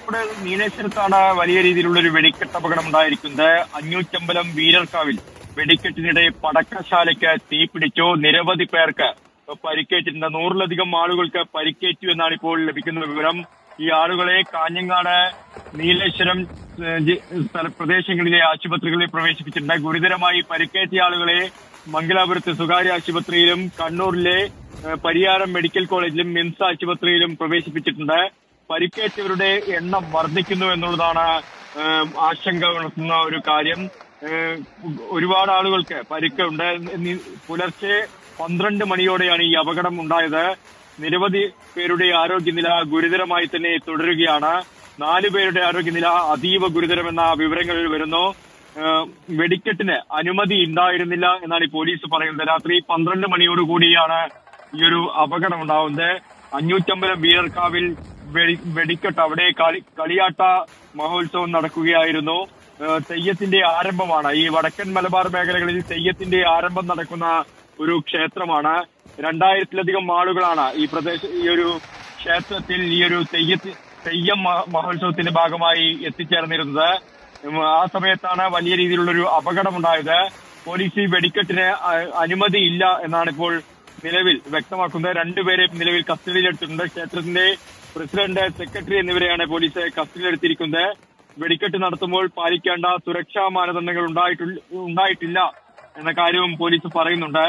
കോഴിക്കോട് നീലേശ്വരത്താണ് വലിയ രീതിയിലുള്ള ഒരു വെടിക്കെട്ട് അപകടം ഉണ്ടായിരിക്കുന്നത് അഞ്ഞൂറ്റമ്പലം വീരർക്കാവിൽ വെടിക്കെട്ടിനിടെ പടക്കശാലയ്ക്ക് തീപിടിച്ചു നിരവധി പേർക്ക് പരിക്കേറ്റിട്ടുണ്ട് നൂറിലധികം ആളുകൾക്ക് പരിക്കേറ്റു എന്നാണ് ഇപ്പോൾ ലഭിക്കുന്ന വിവരം ഈ ആളുകളെ കാഞ്ഞങ്ങാട് നീലേശ്വരം ഏഹ്, ജി- സ്ഥല പ്രദേശങ്ങളിലെ ആശുപത്രികളിൽ പ്രവേശിപ്പിച്ചിട്ടുണ്ട് ഗുരുതരമായി പരിക്കേറ്റ ആളുകളെ മംഗലാപുരത്ത് സ്വകാര്യ ആശുപത്രിയിലും കണ്ണൂരിലെ ഏഹ്, പരിയാരം മെഡിക്കൽ കോളേജിലും മിംസ് ആശുപത്രിയിലും പ്രവേശിപ്പിച്ചിട്ടുണ്ട് പരിക്കേറ്റവരുടെ എണ്ണം വർദ്ധിക്കുന്നു എന്നുള്ളതാണ് ഏഹ്, ആശങ്ക ഉണർത്തുന്ന ഒരു കാര്യം ഏഹ്, ഒരുപാട് ആളുകൾക്ക് പരിക്കുണ്ട് നി- പുലർച്ചെ പന്ത്രണ്ട് മണിയോടെയാണ് ഈ അപകടം ഉണ്ടായത് നിരവധി പേരുടെ ആരോഗ്യനില ഗുരുതരമായി തന്നെ തുടരുകയാണ് നാലു പേരുടെ ആരോഗ്യനില അതീവ ഗുരുതരമെന്ന വിവരങ്ങൾ വരുന്നു ഏഹ് വെടിക്കെട്ടിന് അനുമതി ഉണ്ടായിരുന്നില്ല എന്നാണ് ഈ പോലീസ് പറയുന്നത് രാത്രി പന്ത്രണ്ട് മണിയോടുകൂടിയാണ് ഈ ഒരു അപകടം ഉണ്ടാവുന്നത് അഞ്ഞൂറ്റമ്പലം വീരർക്കാവിൽ വെടി- വെടിക്കെട്ട് അവിടെ കളി കളിയാട്ട മഹോത്സവം നടക്കുകയായിരുന്നു ഏഹ് തെയ്യത്തിന്റെ ആരംഭമാണ് ഈ വടക്കൻ മലബാർ മേഖലകളിൽ തെയ്യത്തിന്റെ ആരംഭം നടക്കുന്ന ഒരു ക്ഷേത്രമാണ് രണ്ടായിരത്തിലധികം ആളുകളാണ് ഈ പ്രദേശ ഈ ഒരു ക്ഷേത്രത്തിൽ ഈ ഒരു തെയ്യത്തി തെയ്യം മഹ- മഹോത്സവത്തിന്റെ ഭാഗമായി എത്തിച്ചേർന്നിരുന്നത് ഉം, ആ സമയത്താണ് വലിയ രീതിയിലുള്ള ഒരു അപകടമുണ്ടായത് പോലീസ് ഈ വെടിക്കെട്ടിന് അ- അനുമതിയില്ല എന്നാണ് ഇപ്പോൾ നിലവിൽ വ്യക്തമാക്കുന്നത് രണ്ടുപേരെ നിലവിൽ കസ്റ്റഡിയിലെടുത്തിട്ടുണ്ട് ക്ഷേത്രത്തിന്റെ പ്രസിഡന്റ് സെക്രട്ടറി എന്നിവരെയാണ് പോലീസ് കസ്റ്റഡിയിലെടുത്തിരിക്കുന്നത് വെടിക്കെട്ട് നടത്തുമ്പോൾ പാലിക്കേണ്ട സുരക്ഷാ മാനദണ്ഡങ്ങൾ ഉണ്ടായിട്ടില്ല ഉണ്ടായിട്ടില്ല എന്ന കാര്യവും പോലീസ് പറയുന്നുണ്ട്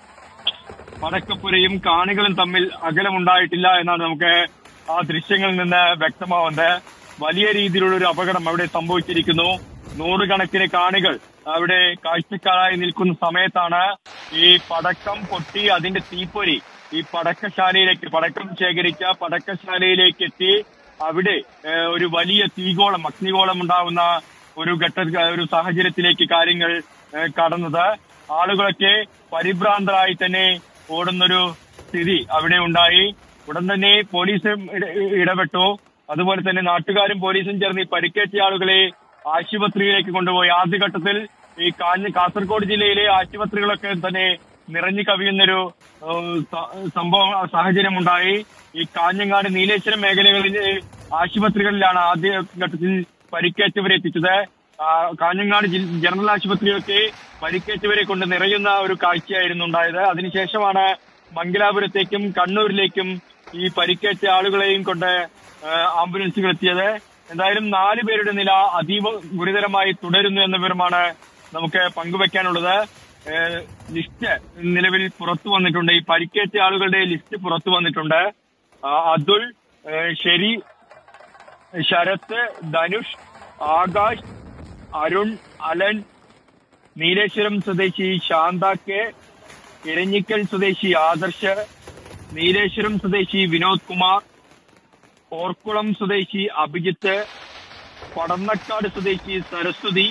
പടക്കപ്പുരയും കാണികളും തമ്മിൽ അകലമുണ്ടായിട്ടില്ല എന്നാണ് നമുക്ക് ആ ദൃശ്യങ്ങളിൽ നിന്ന് വ്യക്തമാവുന്നത് വലിയ രീതിയിലുള്ള ഒരു അപകടം അവിടെ സംഭവിച്ചിരിക്കുന്നു നൂറുകണക്കിന് കാണികൾ അവിടെ കാഴ്ചക്കാരായി നിൽക്കുന്ന സമയത്താണ് ഈ പടക്കം പൊട്ടി അതിന്റെ തീപ്പൊരി ഈ പടക്കശാലയിലേക്ക് പടക്കം ശേഖരിച്ച പടക്കശാലയിലേക്ക് എത്തി അവിടെ ഏഹ്, ഒരു വലിയ തീഗോളം അഗ്നിഗോളം ഉണ്ടാവുന്ന ഒരു ഘട്ട ഒരു സാഹചര്യത്തിലേക്ക് കാര്യങ്ങൾ ഏഹ്, കടന്നത് ആളുകളൊക്കെ പരിഭ്രാന്തരായി തന്നെ ഓടുന്നൊരു സ്ഥിതി അവിടെ ഉണ്ടായി ഉടൻ തന്നെ പോലീസും ഇട- ഇടപെട്ടു അതുപോലെ തന്നെ നാട്ടുകാരും പോലീസും ചേർന്ന് ഈ പരിക്കേറ്റ ആളുകളെ ആശുപത്രിയിലേക്ക് കൊണ്ടുപോയി ആദ്യഘട്ടത്തിൽ ഈ കാഞ്ഞ കാസർഗോഡ് ജില്ലയിലെ ആശുപത്രികളൊക്കെ തന്നെ നിറഞ്ഞു കവിയുന്നൊരു ഏഹ്, സ- സംഭവം സാഹചര്യം ഉണ്ടായി ഈ കാഞ്ഞങ്ങാട് നീലേശ്വരം മേഖലകളിലെ ആശുപത്രികളിലാണ് ആദ്യ ഘട്ടത്തിൽ പരിക്കേറ്റവരെ എത്തിച്ചത് ആ, കാഞ്ഞങ്ങാട് ജിൽ- ജനറൽ ആശുപത്രിയൊക്കെ പരിക്കേറ്റവരെ കൊണ്ട് നിറയുന്ന ഒരു കാഴ്ചയായിരുന്നു ഉണ്ടായത് അതിനുശേഷമാണ് മംഗലാപുരത്തേക്കും കണ്ണൂരിലേക്കും ഈ പരിക്കേറ്റ ആളുകളെയും കൊണ്ട് ആ, ആംബുലൻസുകൾ എത്തിയത് എന്തായാലും നാല് പേരുടെ നില അതീവ ഗുരുതരമായി തുടരുന്നു എന്ന വിവരമാണ് നമുക്ക് പങ്കുവെക്കാനുള്ളത് ഏഹ് ലിസ്റ്റ് നിലവിൽ പുറത്തു വന്നിട്ടുണ്ട് ഈ പരിക്കേറ്റ ആളുകളുടെ ലിസ്റ്റ് പുറത്തു വന്നിട്ടുണ്ട് ആ, അതുൽ ഏഹ് ശരി ശരത്ത് ധനുഷ് ആകാശ് അരുൺ അലൻ നീലേശ്വരം സ്വദേശി ശാന്ത കെ ഇരഞ്ഞിക്കൽ സ്വദേശി ആദർശ് നീലേശ്വരം സ്വദേശി വിനോദ് കുമാർ ഓർക്കുളം സ്വദേശി അഭിജിത്ത് പടന്നക്കാട് സ്വദേശി സരസ്വതി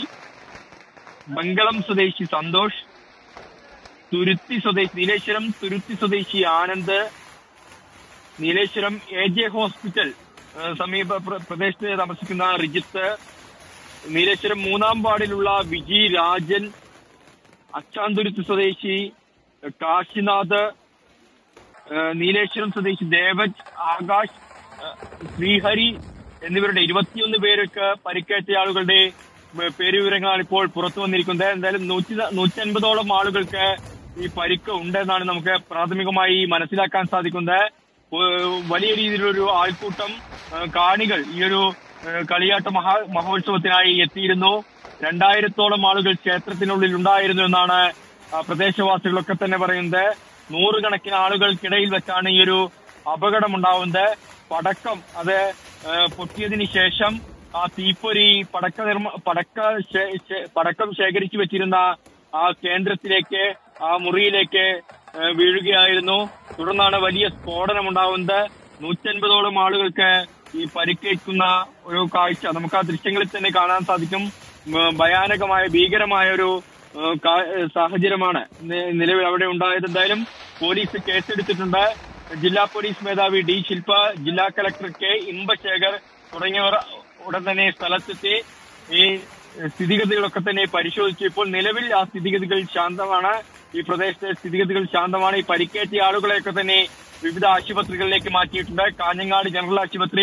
മംഗളം സ്വദേശി സന്തോഷ് തുരുത്തി സ്വദേശി നീലേശ്വരം തുരുത്തി സ്വദേശി Anand Nileshwaram A J hospital ഏഹ് സമീപ പ്ര- പ്രദേശത്ത് താമസിക്കുന്ന റിജിത്ത് നീലേശ്വരം മൂന്നാം വാർഡിലുള്ള വിജി രാജൻ അച്ചാന്തുരുത്ത് സ്വദേശി കാശിനാഥ് ഏഹ് നീലേശ്വരം സ്വദേശി ദേവജ് ആകാശ് ഏഹ് ശ്രീഹരി എന്നിവരുടെ ഇരുപത്തിയൊന്ന് പേർക്ക് പരിക്കേറ്റ ആളുകളുടെ ഏഹ് പേര് വിവരങ്ങളാണ് ഇപ്പോൾ പുറത്തു വന്നിരിക്കുന്നത് എന്തായാലും നൂറ്റി നൂറ്റി അൻപതോളം ആളുകൾക്ക് ഈ പരിക്ക് ഉണ്ടെന്നാണ് നമുക്ക് പ്രാഥമികമായി മനസ്സിലാക്കാൻ സാധിക്കുന്നത് ഏഹ് വലിയ രീതിയിലൊരു ആൾക്കൂട്ടം ഏഹ് കാണികൾ ഈ ഒരു ഏഹ് കളിയാട്ട മഹാ മഹോത്സവത്തിനായി എത്തിയിരുന്നു രണ്ടായിരത്തോളം ആളുകൾ ക്ഷേത്രത്തിനുള്ളിൽ ഉണ്ടായിരുന്നു എന്നാണ് ആ പ്രദേശവാസികളൊക്കെ തന്നെ പറയുന്നത് നൂറുകണക്കിന് ആളുകൾക്കിടയിൽ വെച്ചാണ് ഈ ഒരു അപകടം ഉണ്ടാവുന്നത് പടക്കം അത് ഏഹ് പൊട്ടിയതിന് ശേഷം ആ തീപ്പൊരി പടക്ക നിർമ്മ പടക്ക ശേ- ശേ- പടക്കം ശേഖരിച്ചു വെച്ചിരുന്ന ആ കേന്ദ്രത്തിലേക്ക് ആ മുറിയിലേക്ക് ഏഹ് വീഴുകയായിരുന്നു തുടർന്നാണ് വലിയ സ്ഫോടനം ഉണ്ടാവുന്നത് നൂറ്റൻപതോളം ആളുകൾക്ക് ഈ പരിക്കേൽക്കുന്ന ഒരു കാഴ്ച നമുക്ക് ആ ദൃശ്യങ്ങളിൽ തന്നെ കാണാൻ സാധിക്കും ഉം, ഭയാനകമായ ഭീകരമായ ഒരു ഏഹ്, കാ- ഏഹ്, സാഹചര്യമാണ് നി- നിലവിൽ അവിടെ ഉണ്ടായത് എന്തായാലും പോലീസ് കേസെടുത്തിട്ടുണ്ട് ജില്ലാ പോലീസ് മേധാവി ഡി ശില്പ ജില്ലാ കലക്ടർ കെ ഇമ്പശേഖർ തുടങ്ങിയവർ ഉടൻ തന്നെ സ്ഥലത്തെത്തി ഈ സ്ഥിതിഗതികളൊക്കെ തന്നെ പരിശോധിച്ചു ഇപ്പോൾ നിലവിൽ ആ സ്ഥിതിഗതികൾ ശാന്തമാണ് ഈ പ്രദേശത്തെ സ്ഥിതിഗതികൾ ശാന്തമാണ് ഈ പരിക്കേറ്റ ആളുകളെയൊക്കെ തന്നെ വിവിധ ആശുപത്രികളിലേക്ക് മാറ്റിയിട്ടുണ്ട് കാഞ്ഞങ്ങാട് ജനറൽ ആശുപത്രി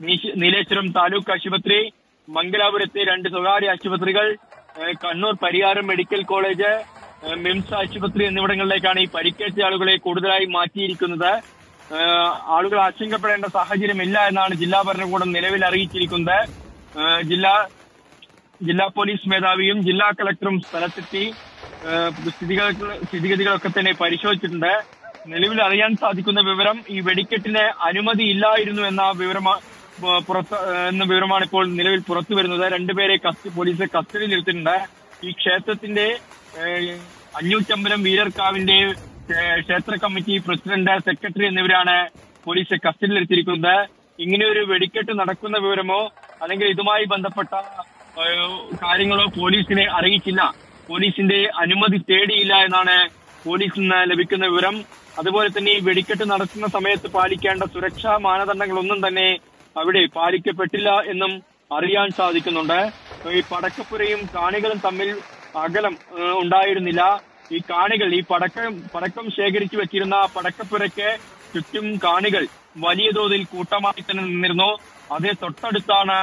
നീശ- നീലേശ്വരം താലൂക്ക് ആശുപത്രി മംഗലാപുരത്തെ രണ്ട് സ്വകാര്യ ആശുപത്രികൾ ഏഹ് കണ്ണൂർ പരിയാരം മെഡിക്കൽ കോളേജ് ഏഹ് മിംസ് ആശുപത്രി എന്നിവിടങ്ങളിലേക്കാണ് ഈ പരിക്കേറ്റ ആളുകളെ കൂടുതലായി മാറ്റിയിരിക്കുന്നത് ഏഹ് ആളുകൾ ആശങ്കപ്പെടേണ്ട സാഹചര്യമില്ല എന്നാണ് ജില്ലാ ഭരണകൂടം നിലവിൽ അറിയിച്ചിരിക്കുന്നത് ഏഹ് ജില്ലാ ജില്ലാ പോലീസ് മേധാവിയും ജില്ലാ കളക്ടറും സ്ഥലത്തെത്തി ഏഹ് സ്ഥിതിഗതികൾ സ്ഥിതിഗതികളൊക്കെ തന്നെ പരിശോധിച്ചിട്ടുണ്ട് നിലവിൽ അറിയാൻ സാധിക്കുന്ന വിവരം ഈ വെടിക്കെട്ടിന് അനുമതി ഇല്ലായിരുന്നു എന്ന വിവരമാ ഏഹ് പുറത്ത് ഏഹ് എന്ന വിവരമാണ് ഇപ്പോൾ നിലവിൽ പുറത്തു വരുന്നത് രണ്ടുപേരെ കസ്റ്റ പോലീസ് കസ്റ്റഡിയിൽ എടുത്തിട്ടുണ്ട് ഈ ക്ഷേത്രത്തിന്റെ ഏഹ് അഞ്ഞൂറ്റമ്പലം വീരർക്കാവിന്റെ ഏഹ് ക്ഷേത്ര കമ്മിറ്റി പ്രസിഡന്റ് സെക്രട്ടറി എന്നിവരാണ് പോലീസ് കസ്റ്റഡിയിൽ എടുത്തിരിക്കുന്നത് ഇങ്ങനെ ഒരു വെടിക്കെട്ട് നടക്കുന്ന വിവരമോ അല്ലെങ്കിൽ ഇതുമായി ബന്ധപ്പെട്ട ഏഹ് കാര്യങ്ങളോ പോലീസിനെ അറിയിച്ചില്ല പോലീസിന്റെ അനുമതി തേടിയില്ല എന്നാണ് പോലീസിൽ നിന്ന് ലഭിക്കുന്ന വിവരം അതുപോലെ തന്നെ ഈ വെടിക്കെട്ട് നടത്തുന്ന സമയത്ത് പാലിക്കേണ്ട സുരക്ഷാ മാനദണ്ഡങ്ങളൊന്നും തന്നെ അവിടെ പാലിക്കപ്പെട്ടില്ല എന്നും അറിയാൻ സാധിക്കുന്നുണ്ട് ഈ പടക്കപ്പുരയും കാണികളും തമ്മിൽ അകലം ഏഹ് ഉണ്ടായിരുന്നില്ല ഈ കാണികൾ ഈ പടക്കം പടക്കം ശേഖരിച്ചു വെച്ചിരുന്ന പടക്കപ്പുരയ്ക്ക് ചുറ്റും കാണികൾ വലിയ തോതിൽ കൂട്ടമായി തന്നെ നിന്നിരുന്നു അതേ തൊട്ടടുത്താണ്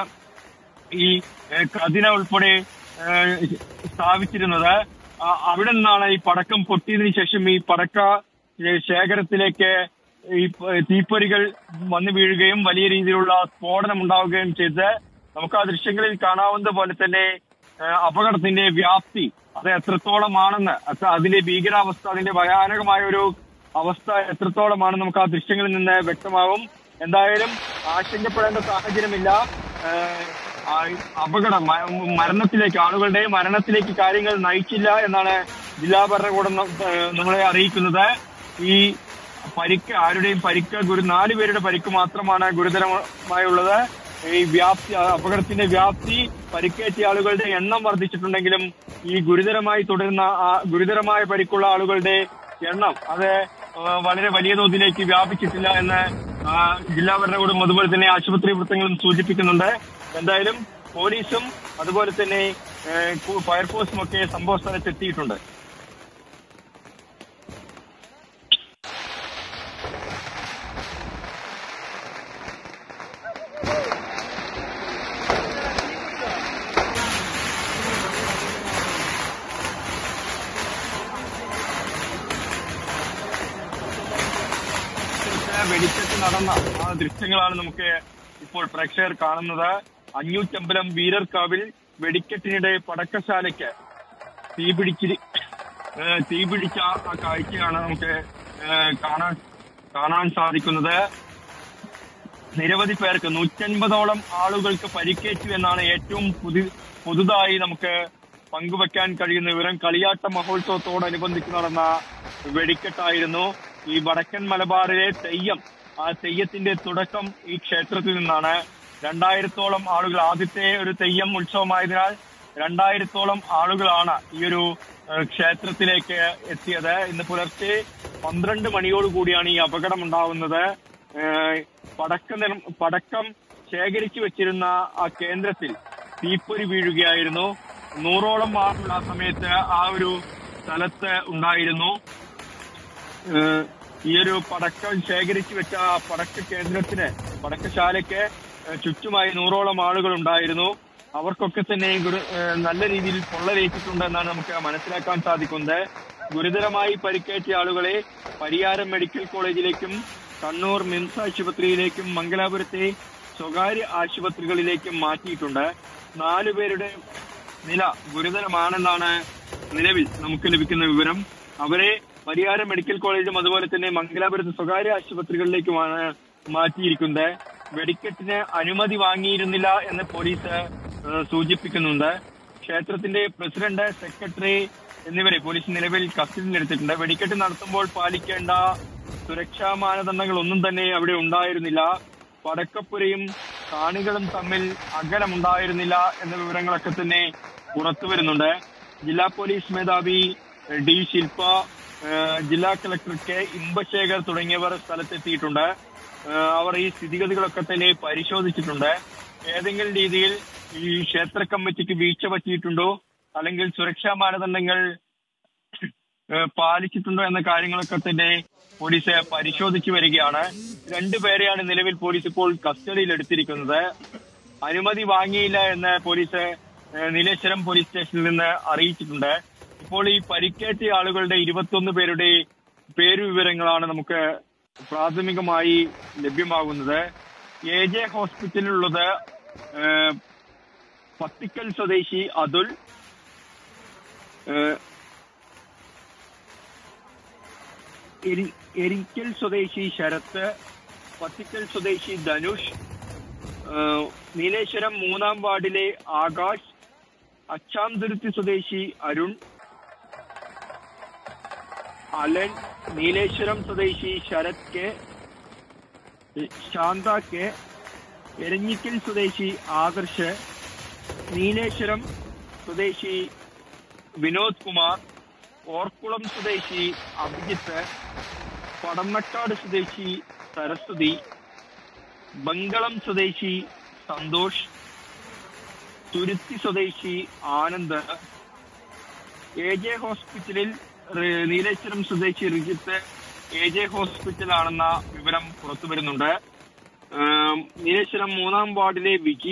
ഈ ഏഹ്, ഖദിന ഉൾപ്പെടെ ഏഹ്, സ്ഥാപിച്ചിരുന്നത് ആ, അവിടെ നിന്നാണ് ഈ പടക്കം പൊട്ടിയതിനു ശേഷം ഈ പടക്ക ഏഹ്, ശേഖരത്തിലേക്ക് ഈ പ- തീപ്പൊരികൾ വന്നു വീഴുകയും വലിയ രീതിയിലുള്ള സ്ഫോടനം ഉണ്ടാവുകയും ചെയ്ത് നമുക്ക് ആ ദൃശ്യങ്ങളിൽ കാണാവുന്ന പോലെ തന്നെ ഏഹ്, അപകടത്തിന്റെ വ്യാപ്തി അത് എത്രത്തോളമാണെന്ന് അത് അതിന്റെ ഭീകരാവസ്ഥ അതിന്റെ ഭയാനകമായ ഒരു അവസ്ഥ എത്രത്തോളമാണെന്ന് നമുക്ക് ആ ദൃശ്യങ്ങളിൽ നിന്ന് വ്യക്തമാവും എന്തായാലും ആശങ്കപ്പെടേണ്ട സാഹചര്യമില്ല ഏഹ്, ആ അപകടം മ- മരണത്തിലേക്ക് ആളുകളുടെ മരണത്തിലേക്ക് കാര്യങ്ങൾ നയിച്ചില്ല എന്നാണ് ജില്ലാ ഭരണകൂടം ന- ഏഹ് നമ്മളെ അറിയിക്കുന്നത് ഈ പരിക്ക് ആരുടെയും പരിക്ക് ഗുരു നാല് പേരുടെ പരിക്ക് മാത്രമാണ് ഗുരുതരമായുള്ളത് ഈ വ്യാപ്തി ആ അപകടത്തിന്റെ വ്യാപ്തി പരിക്കേറ്റ ആളുകളുടെ എണ്ണം വർദ്ധിച്ചിട്ടുണ്ടെങ്കിലും ഈ ഗുരുതരമായി തുടരുന്ന ആ ഗുരുതരമായ പരിക്കുള്ള ആളുകളുടെ എണ്ണം അത് ആ, വളരെ വലിയ തോതിലേക്ക് വ്യാപിച്ചിട്ടില്ല എന്ന് ആ, ജില്ലാ ഭരണകൂടം അതുപോലെ തന്നെ ആശുപത്രി വൃത്തങ്ങളും സൂചിപ്പിക്കുന്നുണ്ട് എന്തായാലും പോലീസും അതുപോലെ തന്നെ ഏ, കു- ഫയർഫോഴ്സും ഒക്കെ സംഭവ സ്ഥലത്ത് എത്തിയിട്ടുണ്ട് ഇത്തരത്തില് വെടിക്കെട്ട് നടന്ന ആ ദൃശ്യങ്ങളാണ് നമുക്ക് ഇപ്പോൾ പ്രേക്ഷകർ കാണുന്നത് അഞ്ഞൂറ്റമ്പലം വീരർക്കാവിൽ വെടിക്കെട്ടിനിടെ പടക്കശാലയ്ക്ക് തീപിടിച്ചിരി ഏഹ് തീപിടിച്ച ആ കാഴ്ചയാണ് നമുക്ക് ഏഹ് കാണാൻ കാണാൻ സാധിക്കുന്നത് നിരവധി പേർക്ക് നൂറ്റൻപതോളം ആളുകൾക്ക് പരിക്കേറ്റു എന്നാണ് ഏറ്റവും പുതി പുതുതായി നമുക്ക് പങ്കുവെക്കാൻ കഴിയുന്ന വിവരം കളിയാട്ട മഹോത്സവത്തോടനുബന്ധിച്ച് നടന്ന വെടിക്കെട്ടായിരുന്നു ഈ വടക്കൻ മലബാറിലെ തെയ്യം ആ തെയ്യത്തിന്റെ തുടക്കം ഈ ക്ഷേത്രത്തിൽ നിന്നാണ് രണ്ടായിരത്തോളം ആളുകൾ ആദ്യത്തെ ഒരു തെയ്യം ഉത്സവമായതിനാൽ രണ്ടായിരത്തോളം ആളുകളാണ് ഈ ഒരു ഏഹ്, ക്ഷേത്രത്തിലേക്ക് എത്തിയത് ഇന്ന് പുലർച്ചെ പന്ത്രണ്ട് മണിയോടുകൂടിയാണ് ഈ അപകടം ഉണ്ടാവുന്നത് ഏഹ്, പടക്ക നിർ- പടക്കം ശേഖരിച്ചു വെച്ചിരുന്ന ആ കേന്ദ്രത്തിൽ തീപ്പൊരി വീഴുകയായിരുന്നു നൂറോളം ആളുകൾ ആ സമയത്ത് ആ ഒരു സ്ഥലത്ത് ഉണ്ടായിരുന്നു ഏഹ് ഈ ഒരു പടക്കം ശേഖരിച്ചു വെച്ച ആ പടക്ക കേന്ദ്രത്തിന് പടക്കശാലയ്ക്ക് ഏഹ് ചുറ്റുമായി നൂറോളം ആളുകൾ ഉണ്ടായിരുന്നു അവർക്കൊക്കെ തന്നെ ഗുരു- ഏഹ് നല്ല രീതിയിൽ പൊള്ളലേറ്റിട്ടുണ്ട് എന്നാണ് നമുക്ക് മനസ്സിലാക്കാൻ സാധിക്കുന്നത് ഗുരുതരമായി പരിക്കേറ്റ ആളുകളെ പരിയാരം മെഡിക്കൽ കോളേജിലേക്കും കണ്ണൂർ മിംസ് ആശുപത്രിയിലേക്കും മംഗലാപുരത്തെ സ്വകാര്യ ആശുപത്രികളിലേക്കും മാറ്റിയിട്ടുണ്ട് നാലുപേരുടെ നില ഗുരുതരമാണെന്നാണ് നിലവിൽ നമുക്ക് ലഭിക്കുന്ന വിവരം അവരെ പരിയാരം മെഡിക്കൽ കോളേജും അതുപോലെ തന്നെ മംഗലാപുരത്ത് സ്വകാര്യ ആശുപത്രികളിലേക്കുമാണ് മാറ്റിയിരിക്കുന്നത് വെടിക്കെട്ടിന് അനുമതി വാങ്ങിയിരുന്നില്ല എന്ന് പോലീസ് ഏഹ്, സൂചിപ്പിക്കുന്നുണ്ട് ക്ഷേത്രത്തിന്റെ പ്രസിഡന്റ് സെക്രട്ടറി എന്നിവരെ പോലീസ് നിലവിൽ കസ്റ്റഡിയിലെടുത്തിട്ടുണ്ട് വെടിക്കെട്ട് നടത്തുമ്പോൾ പാലിക്കേണ്ട സുരക്ഷാ മാനദണ്ഡങ്ങൾ ഒന്നും തന്നെ അവിടെ ഉണ്ടായിരുന്നില്ല പടക്കപ്പുരയും കാണികളും തമ്മിൽ അകലമുണ്ടായിരുന്നില്ല എന്ന വിവരങ്ങളൊക്കെ തന്നെ പുറത്തു വരുന്നുണ്ട് ജില്ലാ പോലീസ് മേധാവി ഏഹ്, ഡി ശില്പ ഏഹ്, ജില്ലാ കളക്ടർ കെ ഇമ്പശേഖർ തുടങ്ങിയവർ സ്ഥലത്തെത്തിയിട്ടുണ്ട് ഏഹ്, അവർ ഈ സ്ഥിതിഗതികളൊക്കെ തന്നെ പരിശോധിച്ചിട്ടുണ്ട് ഏതെങ്കിലും രീതിയിൽ ഈ ക്ഷേത്ര കമ്മിറ്റിക്ക് വീഴ്ച പറ്റിയിട്ടുണ്ടോ അല്ലെങ്കിൽ സുരക്ഷാ മാനദണ്ഡങ്ങൾ ഏഹ്, പാലിച്ചിട്ടുണ്ടോ എന്ന കാര്യങ്ങളൊക്കെ തന്നെ പോലീസ് പരിശോധിച്ചു വരികയാണ് രണ്ടുപേരെയാണ് നിലവിൽ പോലീസ് ഇപ്പോൾ കസ്റ്റഡിയിൽ എടുത്തിരിക്കുന്നത് അനുമതി വാങ്ങിയില്ല എന്ന് പോലീസ് ഏഹ്, നീലേശ്വരം പോലീസ് സ്റ്റേഷനിൽ നിന്ന് അറിയിച്ചിട്ടുണ്ട് ഇപ്പോൾ ഈ പരിക്കേറ്റ ആളുകളുടെ ഇരുപത്തൊന്ന് പേരുടെ പേരുവിവരങ്ങളാണ് നമുക്ക് പ്രാഥമികമായി ലഭ്യമാകുന്നത് എ ജെ ഹോസ്പിറ്റലിലുള്ളത് ഏഹ്, പത്തിക്കൽ സ്വദേശി അതുൽ ഏഹ്, എരി- എരിക്കൽ സ്വദേശി ശരത്ത് പത്തിക്കൽ സ്വദേശി ധനുഷ് ഏഹ്, നീലേശ്വരം മൂന്നാം വാർഡിലെ ആകാശ് അച്ചാംതുരുത്തി സ്വദേശി അരുൺ അലൻ നീലേശ്വരം സ്വദേശി ശരത് കെ ശാന്ത കെ എരഞ്ഞിക്കൽ സ്വദേശി ആദർശ് നീലേശ്വരം സ്വദേശി വിനോദ് കുമാർ ഓർക്കുളം സ്വദേശി അഭിജിത്ത് പടന്നക്കാട് സ്വദേശി സരസ്വതി ബംഗളം സ്വദേശി സന്തോഷ് തുരുത്തി സ്വദേശി ആനന്ദ് എ ജെ ഹോസ്പിറ്റലിൽ റി- നീലേശ്വരം സ്വദേശി റിജിത്ത് എ ജെ ഹോസ്പിറ്റലാണെന്ന വിവരം പുറത്തു വരുന്നുണ്ട് ഏം, നീലേശ്വരം മൂന്നാം വാർഡിലെ വിജി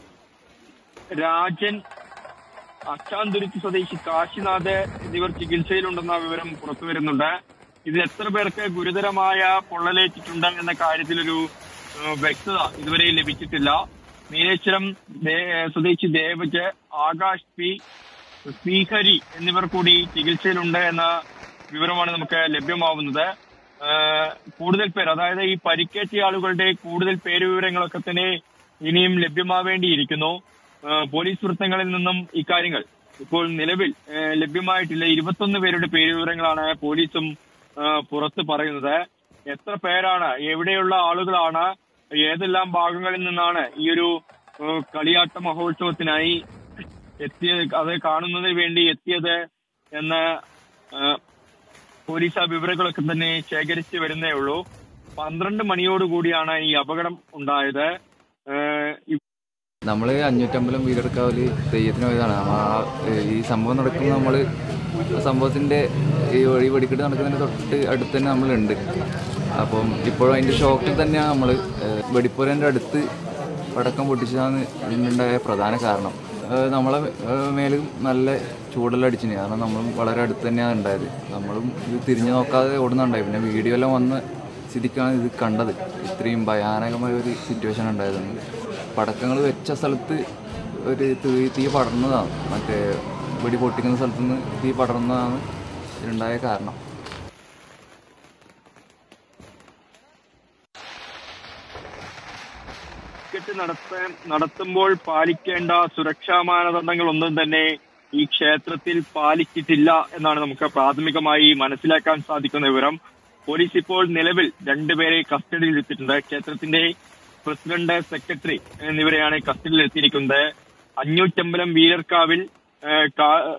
രാജൻ അച്ചാന്തുരുത്തി സ്വദേശി കാശിനാഥ് എന്നിവർ ചികിത്സയിലുണ്ടെന്ന വിവരം പുറത്തു വരുന്നുണ്ട് ഇതിൽ എത്ര പേർക്ക് ഗുരുതരമായ പൊള്ളലേറ്റിട്ടുണ്ട് എന്ന കാര്യത്തിലൊരു ഏഹ്, വ്യക്തത ഇതുവരെ ലഭിച്ചിട്ടില്ല നീലേശ്വരം ദേ- സ്വദേശി ദേവജ് ആകാശ് പി ശ്രീഹരി എന്നിവർ കൂടി ചികിത്സയിലുണ്ട് എന്ന വിവരമാണ് നമുക്ക് ലഭ്യമാവുന്നത് ഏഹ്, കൂടുതൽ പേർ അതായത് ഈ പരിക്കേറ്റ ആളുകളുടെ കൂടുതൽ പേരുവിവരങ്ങളൊക്കെ തന്നെ ഇനിയും ലഭ്യമാവേണ്ടിയിരിക്കുന്നു ഏഹ്, പോലീസ് വൃത്തങ്ങളിൽ നിന്നും ഇക്കാര്യങ്ങൾ ഇപ്പോൾ നിലവിൽ ഏഹ്, ലഭ്യമായിട്ടില്ല ഇരുപത്തൊന്ന് പേരുടെ പേരുവിവരങ്ങളാണ് പോലീസും ഏഹ്, പുറത്ത് പറയുന്നത് എത്ര പേരാണ് എവിടെയുള്ള ആളുകളാണ് ഏതെല്ലാം ഭാഗങ്ങളിൽ നിന്നാണ് ഈ ഒരു ഏഹ്, കളിയാട്ട മഹോത്സവത്തിനായി എത്തിയ അത് കാണുന്നതിന് വേണ്ടി എത്തിയത് എന്ന് ഏഹ്, പോലീസ് ആ വിവരങ്ങളൊക്കെ തന്നെ ശേഖരിച്ച് വരുന്നേ ഉള്ളൂ പന്ത്രണ്ട് മണിയോടുകൂടിയാണ് ഈ അപകടം ഉണ്ടായത് ഏഹ്, ഇ- നമ്മൾ അഞ്ഞൂറ്റമ്പലം വീടെടുക്കാവില് തെയ്യത്തിന് പോയതാണ് നമ്മ ആ, ഈ സംഭവം നടക്കുന്ന നമ്മൾ സംഭവത്തിൻ്റെ ഈ വഴി വെടിക്കെട്ട് നടക്കുന്നതിന് തൊട്ട് അടുത്ത് തന്നെ നമ്മളുണ്ട് അപ്പം ഇപ്പോഴും അതിൻ്റെ ഷോക്കിൽ തന്നെയാണ് നമ്മൾ വെടിപ്പുരൻ്റെ അടുത്ത് പടക്കം പൊട്ടിച്ചതാണ് ഇതിനുണ്ടായ പ്രധാന കാരണം ഏഹ് നമ്മളെ ഏഹ് മേലും നല്ല ചൂടെല്ലാം അടിച്ചിന് കാരണം നമ്മളും വളരെ അടുത്ത് തന്നെയാണ് ഉണ്ടായത് നമ്മളും ഇത് തിരിഞ്ഞു നോക്കാതെ ഓടുന്നുണ്ടായി പിന്നെ വീഡിയോ എല്ലാം വന്ന സ്ഥിതിക്കാണ് ഇത് കണ്ടത് ഇത്രയും ഭയാനകമായ ഒരു സിറ്റുവേഷൻ ഉണ്ടായത് പടക്കങ്ങൾ വെച്ച സ്ഥലത്ത് ഒരു തീ തീ പടർന്നതാണ് മറ്റേ വെടി പൊട്ടിക്കുന്ന സ്ഥലത്ത് നിന്ന് തീ പടർന്നതാണ് ഇതിനുണ്ടായ കാരണം ടിക്കറ്റ് നടത്താൻ നടത്തുമ്പോൾ പാലിക്കേണ്ട സുരക്ഷാ മാനദണ്ഡങ്ങൾ ഒന്നും തന്നെ ഈ ക്ഷേത്രത്തിൽ പാലിച്ചിട്ടില്ല എന്നാണ് നമുക്ക് പ്രാഥമികമായി മനസ്സിലാക്കാൻ സാധിക്കുന്ന വിവരം പോലീസ് ഇപ്പോൾ നിലവിൽ രണ്ടുപേരെ കസ്റ്റഡിയിൽ എടുത്തിട്ടുണ്ട് ക്ഷേത്രത്തിന്റെ പ്രസിഡന്റ് സെക്രട്ടറി എന്നിവരെയാണ് കസ്റ്റഡിയിൽ എത്തിയിരിക്കുന്നത് അഞ്ഞൂറ്റമ്പലം വീരർക്കാവിൽ ഏഹ്, കാ-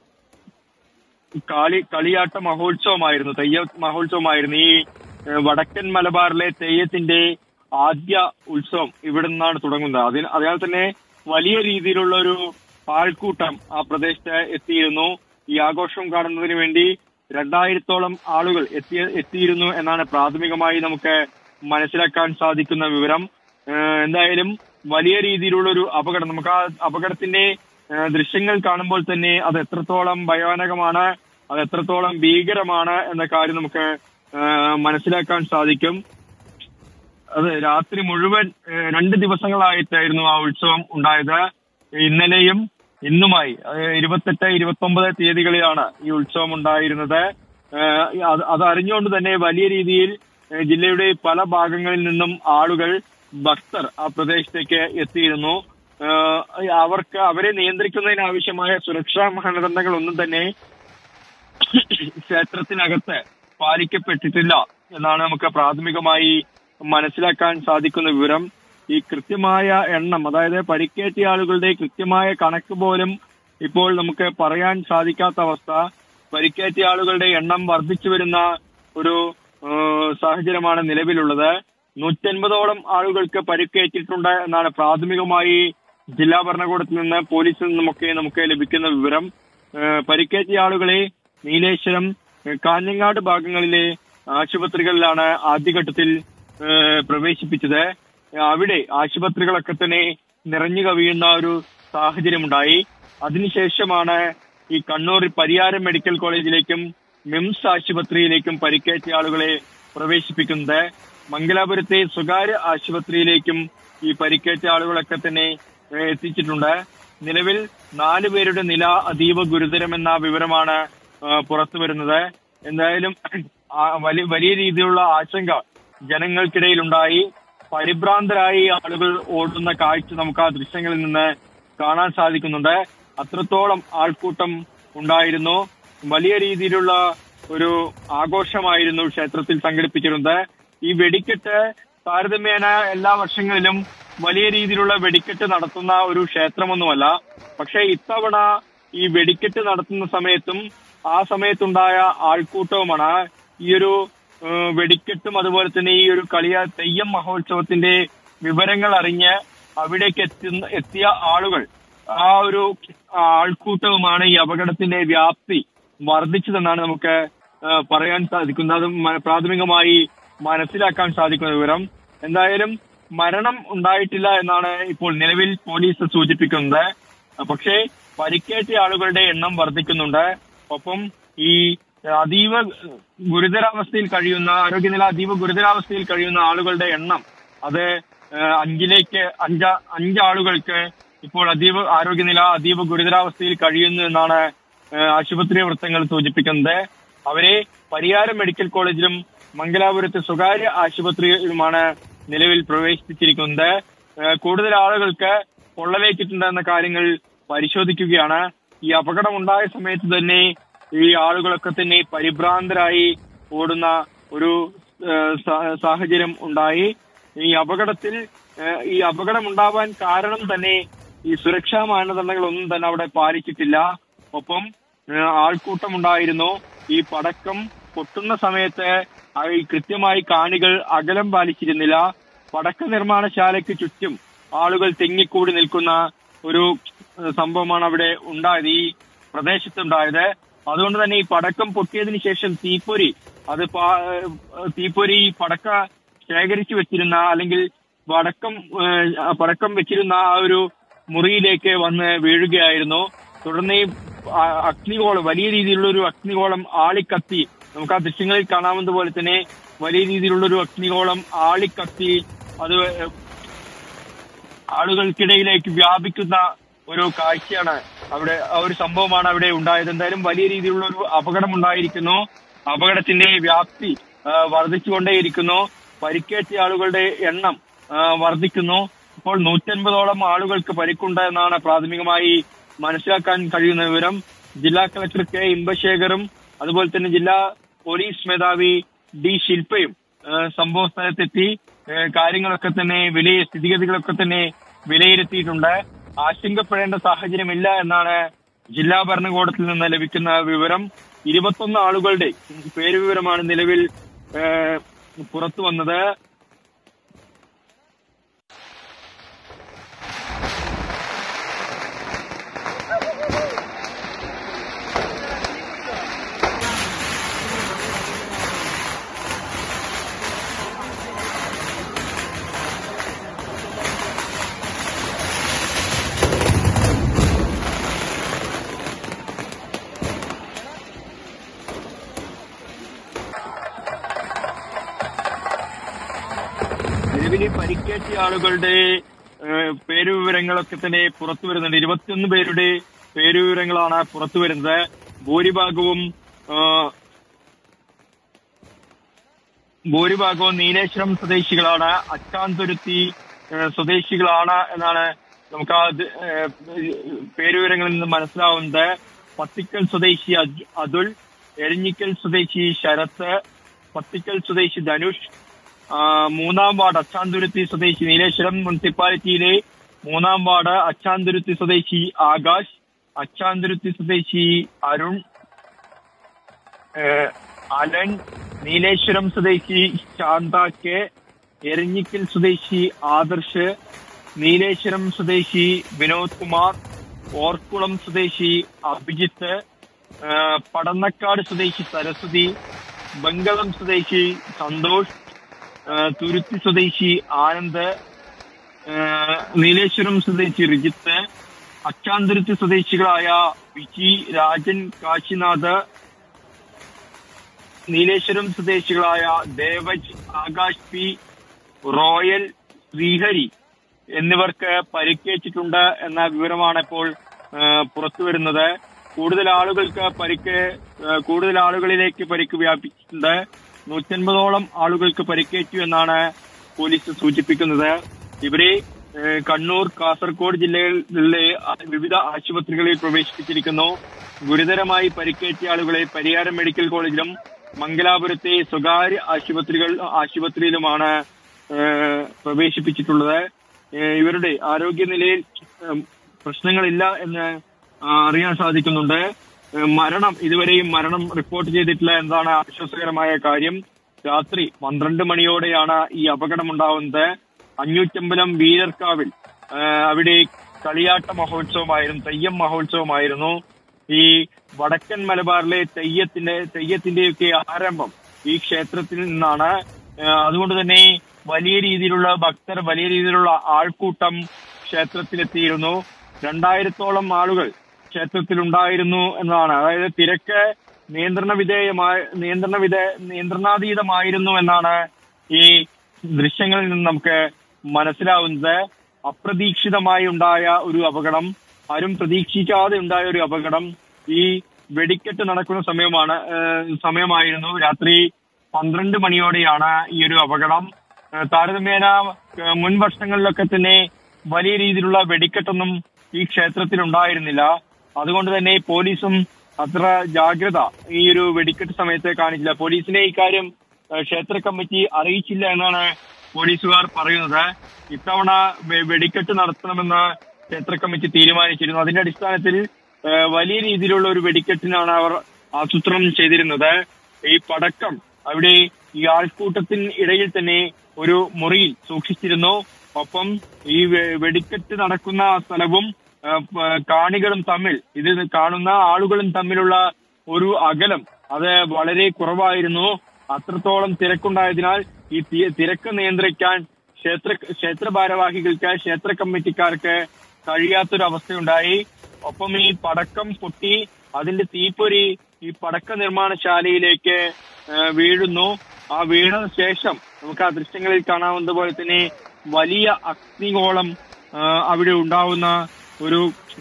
കാളി കളിയാട്ട മഹോത്സവമായിരുന്നു തെയ്യ മഹോത്സവമായിരുന്നു ഈ ഏഹ്, വടക്കൻ മലബാറിലെ തെയ്യത്തിന്റെ ആദ്യ ഉത്സവം ഇവിടെ നിന്നാണ് തുടങ്ങുന്നത് അതിന് അതിനാൽ തന്നെ വലിയ രീതിയിലുള്ള ഒരു ആൾക്കൂട്ടം ആ പ്രദേശത്ത് എത്തിയിരുന്നു ഈ ആഘോഷം കാണുന്നതിന് വേണ്ടി രണ്ടായിരത്തോളം ആളുകൾ എത്തിയ എത്തിയിരുന്നു എന്നാണ് പ്രാഥമികമായി നമുക്ക് മനസ്സിലാക്കാൻ സാധിക്കുന്ന വിവരം ഏഹ്, എന്തായാലും വലിയ രീതിയിലുള്ള ഒരു അപകടം നമുക്ക് ആ അപകടത്തിന്റെ ഏഹ്, ദൃശ്യങ്ങൾ കാണുമ്പോൾ തന്നെ അത് എത്രത്തോളം ഭയാനകമാണ് അത് എത്രത്തോളം ഭീകരമാണ് എന്ന കാര്യം നമുക്ക് ഏഹ്, മനസ്സിലാക്കാൻ സാധിക്കും അത് രാത്രി മുഴുവൻ ഏഹ്, രണ്ട് ദിവസങ്ങളായിട്ടായിരുന്നു ആ ഉത്സവം ഉണ്ടായത് ഇന്നലെയും ഇന്നുമായി അതായത് ഇരുപത്തെട്ട് ഇരുപത്തി ഒമ്പത് തീയതികളിലാണ് ഈ ഉത്സവം ഉണ്ടായിരുന്നത് ഏഹ്, അത് അത് അറിഞ്ഞുകൊണ്ട് തന്നെ വലിയ രീതിയിൽ ഏഹ്, ജില്ലയുടെ പല ഭാഗങ്ങളിൽ നിന്നും ആളുകൾ ഭക്തർ ആ പ്രദേശത്തേക്ക് എത്തിയിരുന്നു ഏഹ്, അവർക്ക് അവരെ നിയന്ത്രിക്കുന്നതിന് ആവശ്യമായ സുരക്ഷാ മാനദണ്ഡങ്ങൾ ഒന്നും തന്നെ ക്ഷേത്രത്തിനകത്ത് പാലിക്കപ്പെട്ടിട്ടില്ല എന്നാണ് നമുക്ക് പ്രാഥമികമായി മനസ്സിലാക്കാൻ സാധിക്കുന്ന വിവരം ഈ കൃത്യമായ എണ്ണം അതായത് പരിക്കേറ്റ ആളുകളുടെ കൃത്യമായ കണക്ക് പോലും ഇപ്പോൾ നമുക്ക് പറയാൻ സാധിക്കാത്ത അവസ്ഥ പരിക്കേറ്റ ആളുകളുടെ എണ്ണം വർദ്ധിച്ചു വരുന്ന ഒരു ഏഹ്, സാഹചര്യമാണ് നിലവിലുള്ളത് നൂറ്റൻപതോളം ആളുകൾക്ക് പരിക്കേറ്റിട്ടുണ്ട് എന്നാണ് പ്രാഥമികമായി ജില്ലാ ഭരണകൂടത്തിൽ നിന്ന് പോലീസിൽ നിന്നുമൊക്കെ നമുക്ക് ലഭിക്കുന്ന വിവരം ഏഹ്, പരിക്കേറ്റ ആളുകളെ നീലേശ്വരം ഏഹ്, കാഞ്ഞങ്ങാട് ഭാഗങ്ങളിലെ ആശുപത്രികളിലാണ് ആദ്യഘട്ടത്തിൽ ഏഹ്, പ്രവേശിപ്പിച്ചത് അവിടെ ആശുപത്രികളൊക്കെ തന്നെ നിറഞ്ഞു കവിയുന്ന ഒരു സാഹചര്യമുണ്ടായി അതിനുശേഷമാണ് ഈ കണ്ണൂർ പരിയാരം മെഡിക്കൽ കോളേജിലേക്കും മിംസ് ആശുപത്രിയിലേക്കും പരിക്കേറ്റ ആളുകളെ പ്രവേശിപ്പിക്കുന്നത് മംഗലാപുരത്തെ സ്വകാര്യ ആശുപത്രിയിലേക്കും ഈ പരിക്കേറ്റ ആളുകളൊക്കെ തന്നെ ഏഹ്, എത്തിച്ചിട്ടുണ്ട് നിലവിൽ നാല് പേരുടെ നില അതീവ ഗുരുതരമെന്ന വിവരമാണ് ഏഹ്, പുറത്തു വരുന്നത് എന്തായാലും ആ വലിയ വലിയ രീതിയിലുള്ള ആശങ്ക ജനങ്ങൾക്കിടയിലുണ്ടായി പരിഭ്രാന്തരായി ആളുകൾ ഓടുന്ന കാഴ്ച നമുക്ക് ആ ദൃശ്യങ്ങളിൽ നിന്ന് കാണാൻ സാധിക്കുന്നുണ്ട് അത്രത്തോളം ആൾക്കൂട്ടം ഉണ്ടായിരുന്നു വലിയ രീതിയിലുള്ള ഒരു ആഘോഷമായിരുന്നു ക്ഷേത്രത്തിൽ സംഘടിപ്പിച്ചിരുന്നത് ഈ വെടിക്കെട്ട് താരതമ്യേന എല്ലാ വർഷങ്ങളിലും വലിയ രീതിയിലുള്ള വെടിക്കെട്ട് നടത്തുന്ന ഒരു ക്ഷേത്രമൊന്നുമല്ല പക്ഷെ ഇത്തവണ ഈ വെടിക്കെട്ട് നടത്തുന്ന സമയത്തും ആ സമയത്തുണ്ടായ ആൾക്കൂട്ടവുമാണ് ഈ ഒരു ഏഹ്, വെടിക്കെട്ടും അതുപോലെ തന്നെ ഈ ഒരു കളിയ തെയ്യം മഹോത്സവത്തിന്റെ വിവരങ്ങൾ അറിഞ്ഞ് അവിടേക്ക് എത്തുന്ന എത്തിയ ആളുകൾ ആ ഒരു ആൾക്കൂട്ടവുമാണ് ഈ അപകടത്തിന്റെ വ്യാപ്തി വർദ്ധിച്ചതെന്നാണ് നമുക്ക് ഏഹ്, പറയാൻ സാധിക്കുന്നത് അത് മ- പ്രാഥമികമായി മനസ്സിലാക്കാൻ സാധിക്കുന്ന വിവരം എന്തായാലും മരണം ഉണ്ടായിട്ടില്ല എന്നാണ് ഇപ്പോൾ നിലവിൽ പോലീസ് സൂചിപ്പിക്കുന്നത് പക്ഷേ പരിക്കേറ്റ ആളുകളുടെ എണ്ണം വർദ്ധിക്കുന്നുണ്ട് ഒപ്പം ഈ അതീവ ഗുരുതരാവസ്ഥയിൽ കഴിയുന്ന ആരോഗ്യനില അതീവ ഗുരുതരാവസ്ഥയിൽ കഴിയുന്ന ആളുകളുടെ എണ്ണം അത് ഏഹ്, അഞ്ചിലേക്ക് അഞ്ച അഞ്ചാളുകൾക്ക് ഇപ്പോൾ അതീവ ആരോഗ്യനില അതീവ ഗുരുതരാവസ്ഥയിൽ കഴിയുന്നു എന്നാണ് ഏഹ്, ആശുപത്രി വൃത്തങ്ങൾ സൂചിപ്പിക്കുന്നത് അവരെ പരിയാരം മെഡിക്കൽ കോളേജിലും മംഗലാപുരത്തെ സ്വകാര്യ ആശുപത്രിയിലുമാണ് നിലവിൽ പ്രവേശിപ്പിച്ചിരിക്കുന്നത് ഏഹ്, കൂടുതൽ ആളുകൾക്ക് പൊള്ളലേറ്റിട്ടുണ്ടെന്ന കാര്യങ്ങൾ പരിശോധിക്കുകയാണ് ഈ അപകടമുണ്ടായ സമയത്ത് തന്നെ ഈ ആളുകളൊക്കെ തന്നെ പരിഭ്രാന്തരായി ഓടുന്ന ഒരു ഏഹ്, സാ- സാഹചര്യം ഉണ്ടായി ഈ അപകടത്തിൽ ഏഹ്, ഈ അപകടം ഉണ്ടാവാൻ കാരണം തന്നെ ഈ സുരക്ഷാ മാനദണ്ഡങ്ങൾ ഒന്നും തന്നെ അവിടെ പാലിച്ചിട്ടില്ല ഒപ്പം ഏഹ്, ആൾക്കൂട്ടം ഉണ്ടായിരുന്നു ഈ പടക്കം പൊട്ടുന്ന സമയത്ത് ആ ഈ കൃത്യമായി കാണികൾ അകലം പാലിച്ചിരുന്നില്ല പടക്ക നിർമ്മാണശാലയ്ക്ക് ചുറ്റും ആളുകൾ തിങ്ങിക്കൂടി നിൽക്കുന്ന ഒരു ഏഹ്, സംഭവമാണ് അവിടെ ഉണ്ടായത് ഈ പ്രദേശത്തുണ്ടായത് അതുകൊണ്ട് തന്നെ ഈ പടക്കം പൊട്ടിയതിനു ശേഷം തീപ്പൊരി അത് പാ- ഏഹ്, തീപ്പൊരി പടക്ക ശേഖരിച്ചു വെച്ചിരുന്ന അല്ലെങ്കിൽ പടക്കം ഏഹ്, ആ പടക്കം വെച്ചിരുന്ന ആ ഒരു മുറിയിലേക്ക് വന്ന് വീഴുകയായിരുന്നു തുടർന്ന് ഈ ആ- അഗ്നിഗോളം വലിയ രീതിയിലുള്ള ഒരു അഗ്നിഗോളം ആളിക്കത്തി നമുക്ക് ആ ദൃശ്യങ്ങളിൽ കാണാവുന്നത് പോലെ തന്നെ വലിയ രീതിയിലുള്ള ഒരു അഗ്നിഗോളം ആളിക്കത്തി അത് ആളുകൾക്കിടയിലേക്ക് വ്യാപിക്കുന്ന ഒരു കാഴ്ചയാണ് അവിടെ ആ ഒരു സംഭവമാണ് അവിടെ ഉണ്ടായത് എന്തായാലും വലിയ രീതിയിലുള്ള ഒരു അപകടം ഉണ്ടായിരിക്കുന്നു അപകടത്തിന്റെ വ്യാപ്തി ആ, വർദ്ധിച്ചുകൊണ്ടേയിരിക്കുന്നു പരിക്കേറ്റ ആളുകളുടെ എണ്ണം ആ, വർദ്ധിക്കുന്നു ഇപ്പോൾ നൂറ്റൻപതോളം ആളുകൾക്ക് പരിക്കുണ്ട് എന്നാണ് പ്രാഥമികമായി മനസ്സിലാക്കാൻ കഴിയുന്ന വിവരം ജില്ലാ കളക്ടർ കെ ഇമ്പശേഖറും അതുപോലെ തന്നെ ജില്ലാ പോലീസ് മേധാവി ഡി ശില്പയും ഏഹ് സംഭവ സ്ഥലത്തെത്തി ഏഹ് കാര്യങ്ങളൊക്കെ തന്നെ വിലയ സ്ഥിതിഗതികളൊക്കെ തന്നെ വിലയിരുത്തിയിട്ടുണ്ട് ആശങ്കപ്പെടേണ്ട സാഹചര്യമില്ല എന്നാണ് ജില്ലാ ഭരണകൂടത്തിൽ നിന്ന് ലഭിക്കുന്ന വിവരം ഇരുപത്തൊന്ന് ആളുകളുടെ പേര് വിവരമാണ് നിലവിൽ ഏഹ് പുറത്തു വന്നത് നിലവിൽ പരിക്കേറ്റ ആളുകളുടെ ഏഹ്, പേരുവിവരങ്ങളൊക്കെ തന്നെ പുറത്തു വരുന്നുണ്ട് ഇരുപത്തിയൊന്ന് പേരുടെ പേരുവിവരങ്ങളാണ് പുറത്തു വരുന്നത് ഭൂരിഭാഗവും ഏഹ്, ഭൂരിഭാഗവും നീലേശ്വരം സ്വദേശികളാണ് അച്ചാന്തുരുത്തി ഏഹ്, സ്വദേശികളാണ് എന്നാണ് നമുക്ക് ആ ഇത്, ഏഹ്, പേരുവിവരങ്ങളിൽ നിന്ന് മനസ്സിലാവുന്നത് പത്തിക്കൽ സ്വദേശി അജ്- അതുൽ എരിഞ്ഞിക്കൽ സ്വദേശി ശരത്ത് പത്തിക്കൽ സ്വദേശി ധനുഷ് ആ, മൂന്നാം വാർഡ് അച്ചാന്തുരുത്തി സ്വദേശി നീലേശ്വരം മുനിസിപ്പാലിറ്റിയിലെ മൂന്നാം വാർഡ് അച്ചാന്തുരുത്തി സ്വദേശി ആകാശ് അച്ചാന്തുരുത്തി സ്വദേശി അരുൺ ഏഹ്, അലൻ നീലേശ്വരം സ്വദേശി ശാന്ത കെ എരഞ്ഞിക്കൽ സ്വദേശി ആദർശ് നീലേശ്വരം സ്വദേശി വിനോദ് കുമാർ ഓർക്കുളം സ്വദേശി അഭിജിത്ത് ഏഹ്, പടന്നക്കാട് സ്വദേശി സരസ്വതി ബംഗളം സ്വദേശി സന്തോഷ് ആ, തുരുത്തി സ്വദേശി ആനന്ദ് ആ, നീലേശ്വരം സ്വദേശി റിജിത്ത് അച്ചാന്തുരുത്തി സ്വദേശികളായ വിജി രാജൻ കാശിനാഥ് നീലേശ്വരം സ്വദേശികളായ ദേവജ് ആകാശ് പി റോയൽ ശ്രീഹരി എന്നിവർക്ക് പരിക്കേറ്റിട്ടുണ്ട് എന്ന വിവരമാണ് ഇപ്പോൾ ആ, പുറത്തുവരുന്നത് കൂടുതൽ ആളുകൾക്ക് പരിക്ക് ആ, കൂടുതൽ ആളുകളിലേക്ക് പരിക്ക് വ്യാപിച്ചിട്ടുണ്ട് നൂറ്റൻപതോളം ആളുകൾക്ക് പരിക്കേറ്റു എന്നാണ് പോലീസ് സൂചിപ്പിക്കുന്നത് ഇവരെ ആ, കണ്ണൂർ കാസർഗോഡ് ജില്ലകളിലെ വിവിധ ആശുപത്രികളിൽ പ്രവേശിപ്പിച്ചിരിക്കുന്നു ഗുരുതരമായി പരിക്കേറ്റ ആളുകളെ പരിയാരം മെഡിക്കൽ കോളേജിലും മംഗലാപുരത്തെ സ്വകാര്യ ആശുപത്രികൾ ആശുപത്രിയിലുമാണ് ഏഹ്, പ്രവേശിപ്പിച്ചിട്ടുള്ളത് ഏഹ്, ഇവരുടെ ആരോഗ്യനിലയിൽ ഏഹ്, പ്രശ്നങ്ങളില്ല എന്ന് ആ, അറിയാൻ സാധിക്കുന്നുണ്ട് ഏഹ്, മരണം ഇതുവരെയും മരണം റിപ്പോർട്ട് ചെയ്തിട്ടില്ല എന്നതാണ് ആശ്വാസകരമായ കാര്യം രാത്രി പന്ത്രണ്ട് മണിയോടെയാണ് ഈ അപകടമുണ്ടാവുന്നത് അഞ്ഞൂറ്റമ്പലം വീരർക്കാവിൽ ഏഹ്, അവിടെ കളിയാട്ട മഹോത്സവമായിരുന്നു തെയ്യം മഹോത്സവമായിരുന്നു ഈ വടക്കൻ മലബാറിലെ തെയ്യത്തിന്റെ തെയ്യത്തിന്റെയൊക്കെ ആരംഭം ഈ ക്ഷേത്രത്തിൽ നിന്നാണ് ഏഹ് അതുകൊണ്ട് തന്നെ വലിയ രീതിയിലുള്ള ഭക്തർ വലിയ രീതിയിലുള്ള ആൾക്കൂട്ടം ക്ഷേത്രത്തിലെത്തിയിരുന്നു രണ്ടായിരത്തോളം ആളുകൾ ക്ഷേത്രത്തിൽ ഉണ്ടായിരുന്നു എന്നതാണ് അതായത് തിരക്ക് നിയന്ത്രണ വിധേയമായ നിയന്ത്രണ വിധേ നിയന്ത്രണാതീതമായിരുന്നു എന്നാണ് ഈ ദൃശ്യങ്ങളിൽ നിന്ന് നമുക്ക് മനസ്സിലാവുന്നത് അപ്രതീക്ഷിതമായി ഉണ്ടായ ഒരു അപകടം ആരും പ്രതീക്ഷിക്കാതെ ഉണ്ടായ ഒരു അപകടം ഈ വെടിക്കെട്ട് നടക്കുന്ന സമയമാണ് ഏഹ് സമയമായിരുന്നു രാത്രി പന്ത്രണ്ട് മണിയോടെയാണ് ഈ ഒരു അപകടം ഏഹ് താരതമ്യേന ഏഹ് മുൻ വർഷങ്ങളിലൊക്കെ തന്നെ വലിയ രീതിയിലുള്ള വെടിക്കെട്ടൊന്നും ഈ ക്ഷേത്രത്തിൽ ഉണ്ടായിരുന്നില്ല അതുകൊണ്ട് തന്നെ പോലീസും അത്ര ജാഗ്രത ഈ ഒരു വെടിക്കെട്ട് സമയത്ത് കാണിച്ചില്ല പോലീസിനെ ഇക്കാര്യം ഏഹ് ക്ഷേത്ര കമ്മിറ്റി അറിയിച്ചില്ല എന്നാണ് പോലീസുകാർ പറയുന്നത് ഇത്തവണ വെ- വെടിക്കെട്ട് നടത്തണമെന്ന് ക്ഷേത്ര കമ്മിറ്റി തീരുമാനിച്ചിരുന്നു അതിന്റെ അടിസ്ഥാനത്തിൽ ഏഹ് വലിയ രീതിയിലുള്ള ഒരു വെടിക്കെട്ടിനാണ് അവർ ആസൂത്രണം ചെയ്തിരുന്നത് ഈ പടക്കം അവിടെ ഈ ആൾക്കൂട്ടത്തിന് ഇടയിൽ തന്നെ ഒരു മുറിയിൽ സൂക്ഷിച്ചിരുന്നു ഒപ്പം ഈ വെ- വെടിക്കെട്ട് നടക്കുന്ന സ്ഥലവും ഏഹ് പ- കാണികളും തമ്മിൽ ഇത് കാണുന്ന ആളുകളും തമ്മിലുള്ള ഒരു അകലം അത് വളരെ കുറവായിരുന്നു അത്രത്തോളം തിരക്കുണ്ടായതിനാൽ ഈ തി- തിരക്ക് നിയന്ത്രിക്കാൻ ക്ഷേത്ര ക്ഷേത്ര ഭാരവാഹികൾക്ക് ക്ഷേത്ര കമ്മിറ്റിക്കാർക്ക് കഴിയാത്തൊരു അവസ്ഥയുണ്ടായി ഒപ്പം ഈ പടക്കം പൊട്ടി അതിന്റെ തീപ്പൊരി ഈ പടക്ക നിർമ്മാണശാലയിലേക്ക് ഏഹ് വീഴുന്നു ആ വീണ ശേഷം നമുക്ക് ആ ദൃശ്യങ്ങളിൽ കാണാവുന്ന പോലെ തന്നെ വലിയ അഗ്നിഗോളം ഏഹ് അവിടെ ഉണ്ടാവുന്ന ഒരു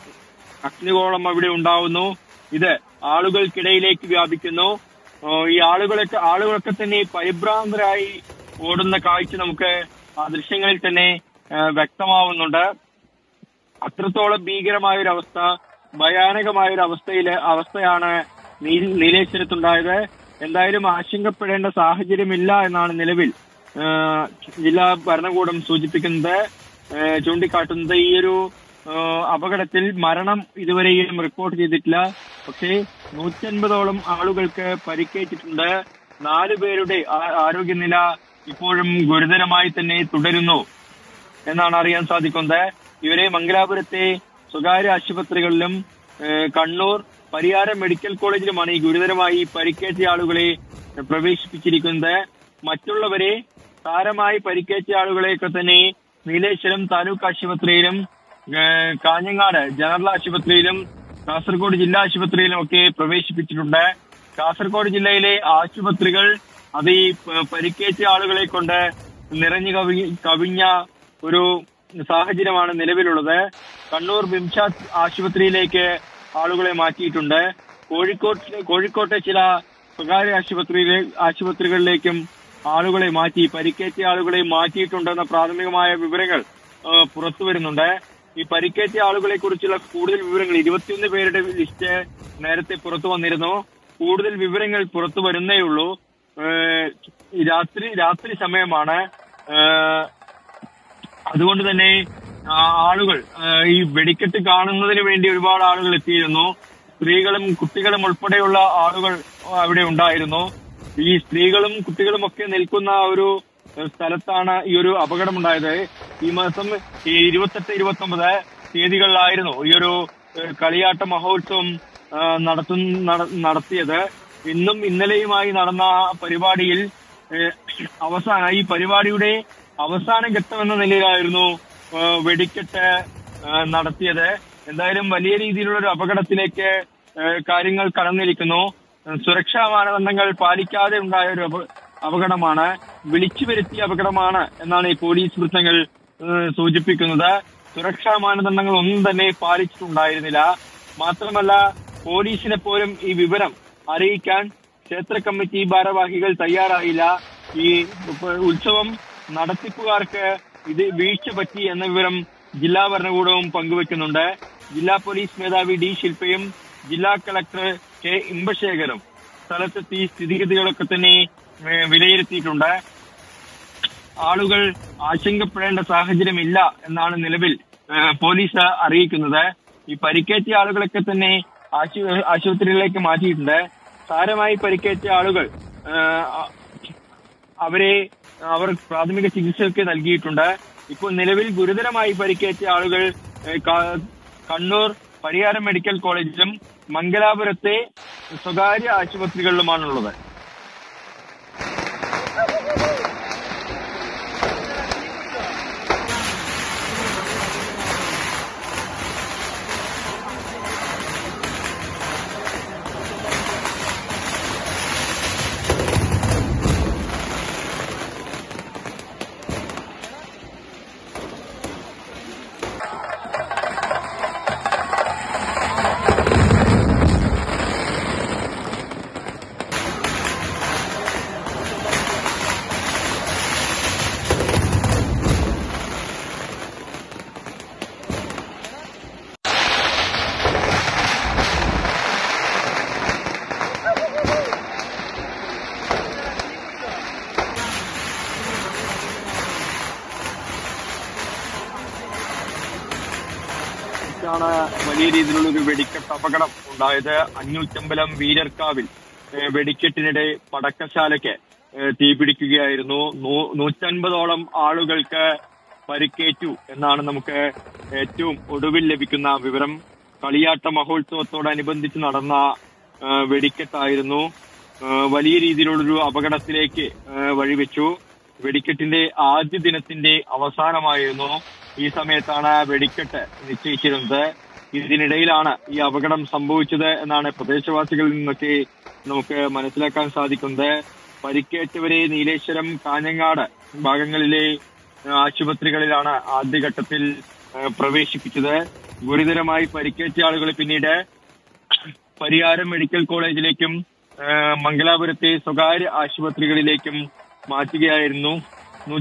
അഗ്നിഗോളം അവിടെ ഉണ്ടാവുന്നു ഇത് ആളുകൾക്കിടയിലേക്ക് വ്യാപിക്കുന്നു ഏഹ് ഈ ആളുകളൊക്കെ ആളുകളൊക്കെ തന്നെ പരിഭ്രാന്തരായി ഓടുന്ന കാഴ്ച നമുക്ക് ആ ദൃശ്യങ്ങളിൽ തന്നെ ഏഹ് വ്യക്തമാവുന്നുണ്ട് അത്രത്തോളം ഭീകരമായ ഒരു അവസ്ഥ ഭയാനകമായ ഒരു അവസ്ഥയിലെ അവസ്ഥയാണ് നീ- നീലേശ്വരത്തുണ്ടായത് എന്തായാലും ആശങ്കപ്പെടേണ്ട സാഹചര്യമില്ല എന്നാണ് നിലവിൽ ഏഹ്, ജില്ലാ ഭരണകൂടം സൂചിപ്പിക്കുന്നത് ഏഹ്, ചൂണ്ടിക്കാട്ടുന്നത് ഈ ഒരു ഏഹ്, അപകടത്തിൽ മരണം ഇതുവരെയും റിപ്പോർട്ട് ചെയ്തിട്ടില്ല പക്ഷേ നൂറ്റൻപതോളം ആളുകൾക്ക് പരിക്കേറ്റിട്ടുണ്ട് നാലു പേരുടെ ആ- ആരോഗ്യനില ഇപ്പോഴും ഗുരുതരമായി തന്നെ തുടരുന്നു എന്നാണ് അറിയാൻ സാധിക്കുന്നത് ഇവരെ മംഗലാപുരത്തെ സ്വകാര്യ ആശുപത്രികളിലും ഏഹ്, കണ്ണൂർ പരിയാരം മെഡിക്കൽ കോളേജിലുമാണ് ഈ ഗുരുതരമായി പരിക്കേറ്റ ആളുകളെ പ്രവേശിപ്പിച്ചിരിക്കുന്നത് മറ്റുള്ളവരെ സാരമായി പരിക്കേറ്റ ആളുകളെയൊക്കെ തന്നെ നീലേശ്വരം താലൂക്ക് ആശുപത്രിയിലും ഏഹ്, കാഞ്ഞങ്ങാട് ജനറൽ ആശുപത്രിയിലും കാസർഗോഡ് ജില്ലാ ആശുപത്രിയിലും ഒക്കെ പ്രവേശിപ്പിച്ചിട്ടുണ്ട് കാസർഗോഡ് ജില്ലയിലെ ആശുപത്രികൾ അത് ഈ പ- പരിക്കേറ്റ ആളുകളെ കൊണ്ട് നിറഞ്ഞു കവി കവിഞ്ഞ ഒരു സാഹചര്യമാണ് നിലവിലുള്ളത് കണ്ണൂർ ബിംഷാദ് ആശുപത്രിയിലേക്ക് ആളുകളെ മാറ്റിയിട്ടുണ്ട് കോഴിക്കോട്ട് കോഴിക്കോട്ടെ ചില സ്വകാര്യ ആശുപത്രിയിലെ ആശുപത്രികളിലേക്കും ആളുകളെ മാറ്റി പരിക്കേറ്റ ആളുകളെ മാറ്റിയിട്ടുണ്ടെന്ന പ്രാഥമികമായ വിവരങ്ങൾ ആ, പുറത്തു വരുന്നുണ്ട് ഈ പരിക്കേറ്റ ആളുകളെ കുറിച്ചുള്ള കൂടുതൽ വിവരങ്ങൾ ഇരുപത്തിയൊന്ന് പേരുടെ ലിസ്റ്റ് നേരത്തെ പുറത്തു വന്നിരുന്നു കൂടുതൽ വിവരങ്ങൾ പുറത്തു വരുന്നേ ഉള്ളൂ ഏഹ് ഈ രാത്രി രാത്രി സമയമാണ് ഏഹ് അതുകൊണ്ട് തന്നെ ആ, ആളുകൾ ആ, ഈ വെടിക്കെട്ട് കാണുന്നതിന് വേണ്ടി ഒരുപാട് ആളുകൾ എത്തിയിരുന്നു സ്ത്രീകളും കുട്ടികളും ഉൾപ്പെടെയുള്ള ആളുകൾ അവിടെ ഉണ്ടായിരുന്നു ഈ സ്ത്രീകളും കുട്ടികളും ഒക്കെ നിൽക്കുന്ന ഒരു ഏഹ്, സ്ഥലത്താണ് ഈ ഒരു അപകടമുണ്ടായത് ഈ മാസം ഈ ഇരുപത്തെട്ട് ഇരുപത്തി ഒമ്പത് തീയതികളിലായിരുന്നു ഈ ഒരു ഏഹ്, കളിയാട്ട മഹോത്സവം ആ, നടത്തുന്ന നട- നടത്തിയത് ഇന്നും ഇന്നലെയുമായി നടന്ന പരിപാടിയിൽ ഏഹ്, അവസാന ഈ പരിപാടിയുടെ അവസാന ഘട്ടം എന്ന നിലയിലായിരുന്നു ഏഹ്, വെടിക്കെട്ട് ഏഹ്, നടത്തിയത് എന്തായാലും വലിയ രീതിയിലുള്ള ഒരു അപകടത്തിലേക്ക് ഏഹ്, കാര്യങ്ങൾ കടന്നിരിക്കുന്നു ഏഹ്, സുരക്ഷാ മാനദണ്ഡങ്ങൾ പാലിക്കാതെ ഉണ്ടായ ഒരു അപ- അപകടമാണ് വിളിച്ചു വരുത്തിയ അപകടമാണ് എന്നാണ് ഈ പോലീസ് വൃത്തങ്ങൾ ഏഹ്, സൂചിപ്പിക്കുന്നത് സുരക്ഷാ മാനദണ്ഡങ്ങൾ ഒന്നും തന്നെ പാലിച്ചിട്ടുണ്ടായിരുന്നില്ല മാത്രമല്ല പോലീസിനെ പോലും ഈ വിവരം അറിയിക്കാൻ ക്ഷേത്ര കമ്മിറ്റി ഭാരവാഹികൾ തയ്യാറായില്ല ഈ ഉപ്പ- ഉത്സവം നടത്തിപ്പുകാർക്ക് ഇത് വീഴ്ച പറ്റി എന്ന വിവരം ജില്ലാ ഭരണകൂടവും പങ്കുവെക്കുന്നുണ്ട് ജില്ലാ പോലീസ് മേധാവി ഡി ശില്പയും ജില്ലാ കളക്ടർ കെ ഇമ്പശേഖരും സ്ഥലത്തെത്തി സ്ഥിതിഗതികളൊക്കെ തന്നെ ഏ, വിലയിരുത്തിയിട്ടുണ്ട് ആളുകൾ ആശങ്കപ്പെടേണ്ട സാഹചര്യമില്ല എന്നാണ് നിലവിൽ ഏ, പോലീസ് അറിയിക്കുന്നത് ഈ പരിക്കേറ്റ ആളുകളൊക്കെ തന്നെ ആശു- ആശുപത്രികളിലേക്ക് മാറ്റിയിട്ടുണ്ട് സാരമായി പരിക്കേറ്റ ആളുകൾ ഏ, അ- അവരെ അവർ പ്രാഥമിക ചികിത്സയൊക്കെ നൽകിയിട്ടുണ്ട് ഇപ്പോൾ നിലവിൽ ഗുരുതരമായി പരിക്കേറ്റ ആളുകൾ ഏ, ക- കണ്ണൂർ പരിയാരം മെഡിക്കൽ കോളേജിലും മംഗലാപുരത്തെ സ്വകാര്യ ആശുപത്രികളിലുമാണുള്ളത് ാണ് വലിയ രീതിയിലുള്ള ഒരു വെടിക്കെട്ട് അപകടം ഉണ്ടായത് അഞ്ഞൂറ്റമ്പലം വീരർക്കാവിൽ ഏഹ് വെടിക്കെട്ടിനിടെ പടക്കശാലയ്ക്ക് ഏഹ് തീപിടിക്കുകയായിരുന്നു നൂ- നൂറ്റൻപതോളം ആളുകൾക്ക് പരിക്കേറ്റു എന്നാണ് നമുക്ക് ഏറ്റവും ഒടുവിൽ ലഭിക്കുന്ന വിവരം കളിയാട്ട മഹോത്സവത്തോടനുബന്ധിച്ച് നടന്ന ഏഹ് വെടിക്കെട്ടായിരുന്നു ഏഹ് വലിയ രീതിയിലുള്ളൊരു അപകടത്തിലേക്ക് ഏഹ് വഴിവെച്ചു വെടിക്കെട്ടിന്റെ ആദ്യ ദിനത്തിന്റെ അവസാനമായിരുന്നു ഈ സമയത്താണ് വെടിക്കെട്ട് നിശ്ചയിച്ചിരുന്നത് ഇതിനിടയിലാണ് ഈ അപകടം സംഭവിച്ചത് എന്നാണ് പ്രദേശവാസികളിൽ നിന്നൊക്കെ നമുക്ക് മനസ്സിലാക്കാൻ സാധിക്കുന്നത് പരിക്കേറ്റവരെ നീലേശ്വരം കാഞ്ഞങ്ങാട് ഭാഗങ്ങളിലെ ഏഹ്, ആശുപത്രികളിലാണ് ആദ്യഘട്ടത്തിൽ ഏഹ്, പ്രവേശിപ്പിച്ചത് ഗുരുതരമായി പരിക്കേറ്റ ആളുകൾ പിന്നീട് പരിയാരം മെഡിക്കൽ കോളേജിലേക്കും ഏഹ്, മംഗലാപുരത്തെ സ്വകാര്യ ആശുപത്രികളിലേക്കും മാറ്റുകയായിരുന്നു നൂ-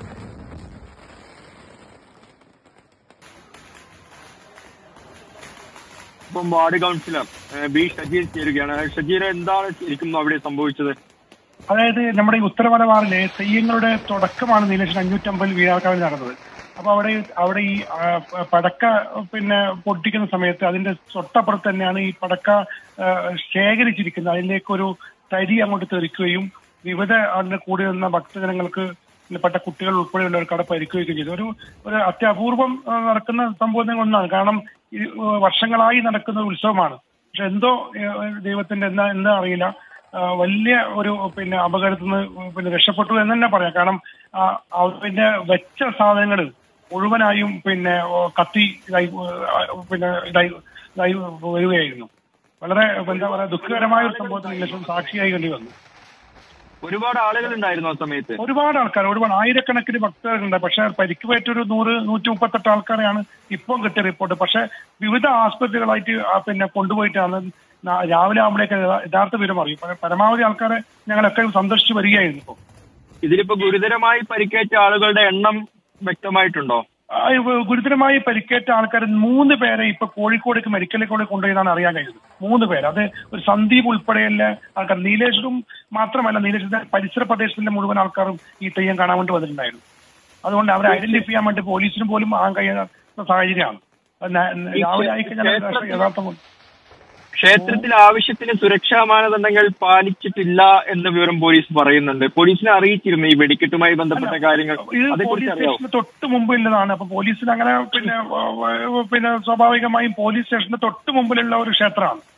ഇപ്പം വാർഡ് കൗൺസിലർ ഏഹ്, ബി ഷജീർ ചേരുകയാണ് ഷജീർ എന്താണ് ശരിക്കും അവിടെ സംഭവിച്ചത് അതായത് നമ്മുടെ ഈ ഉത്തരമലബാറിലെ തെയ്യങ്ങളുടെ തുടക്കമാണ് നീലേശ്വരം അഞ്ഞൂറ്റമ്പതിൽ വീരാർക്കാവിൽ നടന്നത് അപ്പൊ അവിടെ അവിടെ ഈ ആ, പടക്ക പിന്നെ പൊട്ടിക്കുന്ന സമയത്ത് അതിന്റെ തൊട്ടപ്പുറത്ത് തന്നെയാണ് ഈ പടക്ക ആ, ശേഖരിച്ചിരിക്കുന്നത് അതിലേക്ക് ഒരു തരി അങ്ങോട്ട് തെറിക്കുകയും വിവിധ അതിന്റെ കൂടി നിന്ന ഭക്തജനങ്ങൾക്ക് പെട്ട കുട്ടികൾ ഉൾപ്പെടെയുള്ളവർക്ക് അവിടെ പരിക്കുകയും ചെയ്തു ഒരു ഒരു അത്യപൂർവം ആ, നടക്കുന്ന സംഭവങ്ങൾ ഒന്നാണ് കാരണം ഈ ആ, വർഷങ്ങളായി നടക്കുന്ന ഒരു ഉത്സവമാണ് പക്ഷെ എന്തോ ആ, ദൈവത്തിന്റെ എന്താ എന്താ അറിയില്ല ആ, വലിയ ഒരു പിന്നെ അപകടത്തിൽ നിന്ന് പിന്നെ രക്ഷപ്പെട്ടു എന്ന് തന്നെ പറയാം കാരണം ആ, ആ, പിന്നെ വെച്ച സാധനങ്ങൾ മുഴുവനായും പിന്നെ ഓ, കത്തി ഇതായി ആ, പിന്നെ ഇതായി ഇതായി വരികയായിരുന്നു വളരെ എന്താ പറയാ ദുഃഖകരമായ ഒരു സംഭവത്തിന് ശേഷം സാക്ഷിയായി വേണ്ടി വന്നു ഒരുപാട് ആളുകൾ ഉണ്ടായിരുന്നു ആ സമയത്ത് ഒരുപാട് ആൾക്കാർ ഒരുപാട് ആയിരക്കണക്കിന് ഭക്തരുണ്ട് പക്ഷെ പരിക്ക് പറ്റൊരു നൂറ് നൂറ്റി മുപ്പത്തെട്ട് ആൾക്കാരെയാണ് ഇപ്പോൾ കിട്ടിയ റിപ്പോർട്ട് പക്ഷെ വിവിധ ആസ്പത്രികളായിട്ട് ആ പിന്നെ കൊണ്ടുപോയിട്ടാണ് നാ- രാവിലെ ആകുമ്പോഴേക്ക് യഥാർത്ഥ വിവരം അറിയും പ- പരമാവധി ആൾക്കാരെ ഞങ്ങളൊക്കെ സന്ദർശിച്ച് വരികയായിരുന്നു ഇപ്പോൾ ഇതിലിപ്പോ ഗുരുതരമായി പരിക്കേറ്റ ആളുകളുടെ എണ്ണം വ്യക്തമായിട്ടുണ്ടോ ആ, ഇവ ഗുരുതരമായി പരിക്കേറ്റ ആൾക്കാർ മൂന്ന് പേരെ ഇപ്പൊ കോഴിക്കോടേക്ക് മെഡിക്കൽ കോളേജ് കൊണ്ടുപോയതാണ് അറിയാൻ കഴിഞ്ഞത് മൂന്ന് പേര് അത് ഒരു സന്ദീപ് ഉൾപ്പെടെയുള്ള ആൾക്കാർ നീലേശ്വരും മാത്രമല്ല നീലേശ്വരത്തെ പരിസര പ്രദേശത്തിന്റെ മുഴുവൻ ആൾക്കാരും ഈ തെയ്യം കാണാൻ വേണ്ടി വന്നിട്ടുണ്ടായിരുന്നു അതുകൊണ്ട് അവരെ ഐഡന്റിഫൈ ചെയ്യാൻ വേണ്ടി പോലീസിന് പോലും ആകാൻ കഴിയുന്ന സാഹചര്യമാണ് അത് ന- രാവിലെ ആയിക്കഴിഞ്ഞാൽ യഥാർത്ഥം ക്ഷേത്രത്തിൽ ആവശ്യത്തിന് സുരക്ഷാ മാനദണ്ഡങ്ങൾ പാലിച്ചിട്ടില്ല എന്ന വിവരം പോലീസ് പറയുന്നുണ്ട് പോലീസിനെ അറിയിച്ചിരുന്നു ഈ വെടിക്കെട്ടുമായി ബന്ധപ്പെട്ട കാര്യങ്ങൾ ഇത് പോലീസ് അതേക്കുറിച്ച് അറിയാമോ സ്റ്റേഷന് തൊട്ട് മുമ്പിലുള്ളതാണ് അപ്പൊ പോലീസിന് അങ്ങനെ പിന്നെ ഏഹ്, പിന്നെ സ്വാഭാവികമായും പോലീസ് സ്റ്റേഷന് തൊട്ട് മുമ്പിലുള്ള ഒരു ക്ഷേത്രമാണ്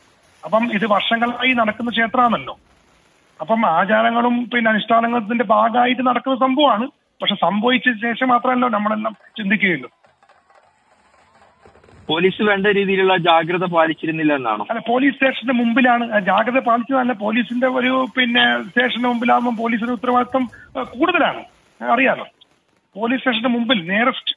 അപ്പം ഇത് വർഷങ്ങളായി നടക്കുന്ന ക്ഷേത്രമാണല്ലോ അപ്പം ആചാരങ്ങളും പിന്നെ അനുഷ്ഠാനങ്ങളുടെ ഭാഗമായിട്ട് നടക്കുന്ന സംഭവമാണ് പക്ഷെ സംഭവിച്ച ശേഷം മാത്രമല്ലോ നമ്മളെല്ലാം ചിന്തിക്കുകയുള്ളൂ പോലീസ് വേണ്ട രീതിയിലുള്ള ജാഗ്രത പാലിച്ചിരുന്നില്ല എന്നാണോ അല്ല പോലീസ് സ്റ്റേഷന്റെ മുമ്പിലാണ് ആ, ജാഗ്രത പാലിച്ചതല്ല പോലീസിന്റെ ഒരു പിന്നെ സ്റ്റേഷന്റെ മുമ്പിലാകുമ്പോൾ പോലീസിന്റെ ഉത്തരവാദിത്വം ആ, കൂടുതലാണ് അറിയാലോ പോലീസ് സ്റ്റേഷന്റെ മുമ്പിൽ നിയറസ്റ്റ്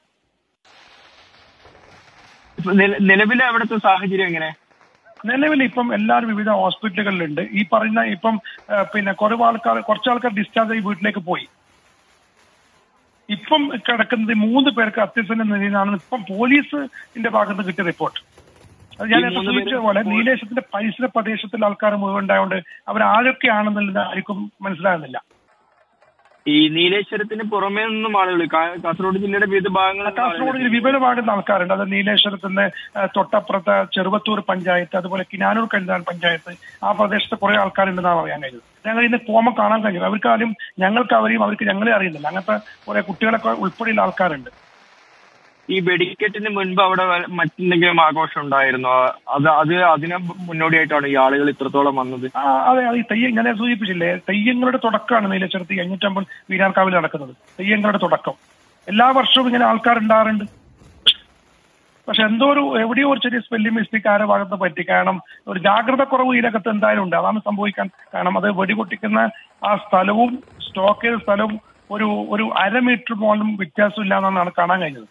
ഇപ്പൊ നില- നിലവിലെ അവിടുത്തെ സാഹചര്യം എങ്ങനെ നിലവിൽ ഇപ്പം എല്ലാവരും വിവിധ ഹോസ്പിറ്റലുകളിലുണ്ട് ഈ പറയുന്ന ഇപ്പം ആ, പിന്നെ കുറവ് ആൾക്കാർ കുറച്ച് ആൾക്കാർ ഡിസ്ചാർജ് ആയി വീട്ടിലേക്ക് പോയി ഇപ്പം കിടക്കുന്നത് മൂന്ന് പേർക്ക് അത്യസന്ന നിലയിലാണ് ഇപ്പം പോലീസിന്റെ ഭാഗത്ത് കിട്ടിയ റിപ്പോർട്ട് അത് ഞാൻ ഈ നേരത്തെ മൂന്ന് പേര് സൂചിപ്പിച്ച പോലെ നീലേശത്തിന്റെ പരിസര പ്രദേശത്തിലെ ആൾക്കാർ മുഴുവൻ ഉണ്ടായതുകൊണ്ട് അവർ ആരൊക്കെയാണെന്നുള്ളത് ആർക്കും മനസ്സിലാകുന്നില്ല ഈ നീലേശ്വരത്തിന് പുറമേ നിന്നും ആളുകൾ കാ- കാസർഗോഡ് ജില്ലയുടെ വിവിധ ഭാഗങ്ങളിൽ നിന്നും കാസർഗോഡ് ആളുകൾ വിപുലമാകുന്ന ആൾക്കാരുണ്ട് അത് നീലേശ്വരത്തിന്റെ ആ, തൊട്ടപ്പുറത്തെ ചെറുവത്തൂർ പഞ്ചായത്ത് അതുപോലെ കിനാനൂർ കഴുതാൻ പഞ്ചായത്ത് ആ പ്രദേശത്ത് കുറെ ആൾക്കാരുണ്ടെന്നാണ് പറയാൻ കഴിഞ്ഞത് ഞങ്ങൾ ഇന്ന് പോകുമ്പോൾ കാണാൻ കഴിഞ്ഞത് അവർക്ക് ആരും ഞങ്ങൾക്ക് അവരെയും അവർക്ക് ഞങ്ങളെ അറിയുന്നില്ല അങ്ങനത്തെ കുറെ കുട്ടികളൊക്കെ ഉൾപ്പെടെയുള്ള ആൾക്കാരുണ്ട് ഈ വെടിക്കെട്ടിന് മുൻപ് അവിടെ വല്ല- മറ്റെന്തെങ്കിലും ആഘോഷം ഉണ്ടായിരുന്നോ അത് അത് അതിന് മുന്നോടിയായിട്ടാണ് ഈ ആളുകൾ ഇത്രത്തോളം വന്നത് ആ അതെ അത് ഈ തെയ്യം ഞാൻ സൂചിപ്പിച്ചില്ലേ തെയ്യങ്ങളുടെ തുടക്കമാണ് നീലച്ചരത്ത് അഞ്ഞൂറ്റമ്പത് വീരാൻകാവിൽ നടക്കുന്നത് തെയ്യങ്ങളുടെ തുടക്കം എല്ലാ വർഷവും ഇങ്ങനെ ആൾക്കാരുണ്ടാറുണ്ട് പക്ഷെ എന്തോ ഒരു എവിടെയോ ഒരു ചെറിയ സ്പെല്ലിംഗ് മിസ്റ്റേക്ക് ആരുടെ ഭാഗത്ത് പറ്റി കാരണം ഒരു ജാഗ്രത കുറവ് ഇതിനകത്ത് എന്തായാലും ഉണ്ട് അതാണ് സംഭവിക്കാൻ കാരണം അത് വെടിപൊട്ടിക്കുന്ന ആ സ്ഥലവും സ്റ്റോക്ക് ചെയ്ത സ്ഥലവും ഒരു ഒരു അര മീറ്റർ പോലും വ്യത്യാസമില്ല എന്നാണ് കാണാൻ കഴിഞ്ഞത്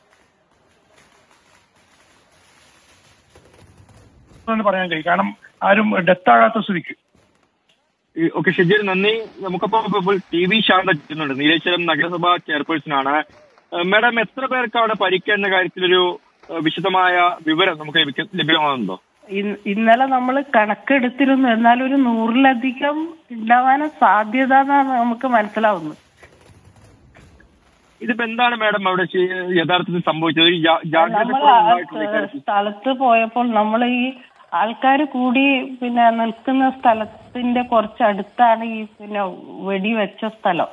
എന്ന് പറയാൻ കഴിയും കാരണം ആരും ഡെത്ത് ആകാത്ത സ്ഥിതിക്ക് ഓക്കെ ഷെജീർ നന്ദി നമുക്കപ്പോ ഇപ്പോൾ ടി വി ശാന്ത എത്തുന്നുണ്ട് നീലേശ്വരം നഗരസഭ ചെയർപേഴ്സൺ ആണ് മാഡം എത്ര പേർക്ക് അവിടെ പരിക്കേണ്ട കാര്യത്തിലൊരു ഏഹ്, വിശദമായ വിവരം നമുക്ക് ലഭിക്ക- ലഭ്യമാകുന്നുണ്ടോ ഇൻ- ഇന്നലെ നമ്മൾ കണക്കെടുത്തിരുന്നു എന്നാൽ ഒരു നൂറിലധികം ഉണ്ടാവാനും സാധ്യത എന്നാണ് നമുക്ക് മനസ്സിലാവുന്നത് ഇതിപ്പോ എന്താണ് മാഡം അവിടെ ചെയ്യ- യഥാർത്ഥത്തിൽ സംഭവിച്ചത് ഈ ജാ- ജാഗ്രത നമ്മൾ കുറവുണ്ടായിട്ടുള്ള ഇക്കാര്യത്തിൽ? സ്ഥലത്ത് പോയപ്പോൾ നമ്മൾ ഈ ആൾക്കാർ കൂടി പിന്നെ നിൽക്കുന്ന സ്ഥലത്തിന്റെ കുറച്ചടുത്താണ് ഈ പിന്നെ വെടിവെച്ച സ്ഥലം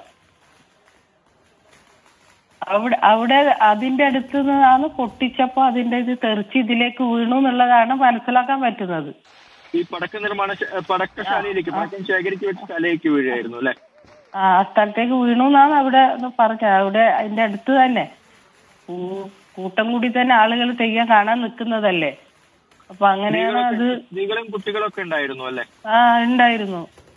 അവിടെ അവിടെ അതിന്റെ അടുത്ത് നിന്നാണ് പൊട്ടിച്ചപ്പോ അതിന്റെ ഇത് തെറിച്ച് ഇതിലേക്ക് വീണു എന്നുള്ളതാണ് മനസ്സിലാക്കാൻ പറ്റുന്നത് ഈ പടക്ക നിർമ്മാണ ശ- പടക്കശാലയിലേക്ക് പടക്കം ശേഖരിച്ച് വെച്ച ശാലയിലേക്ക് വീഴുകയായിരുന്നു അല്ലെ ആ ആ സ്ഥലത്തേക്ക് വീണു എന്നാണ് അവിടെ പറഞ്ഞത് അവിടെ അതിന്റെ അടുത്ത് തന്നെ കൂ- കൂട്ടം കൂടി തന്നെ ആളുകൾ തെയ്യം കാണാൻ നിൽക്കുന്നതല്ലേ അപ്പൊ അങ്ങനെയാണ് അത് സ്ത്രീകളും കുട്ടികളൊക്കെ ഉണ്ടായിരുന്നു അല്ലെ ആ ഉണ്ടായിരുന്നു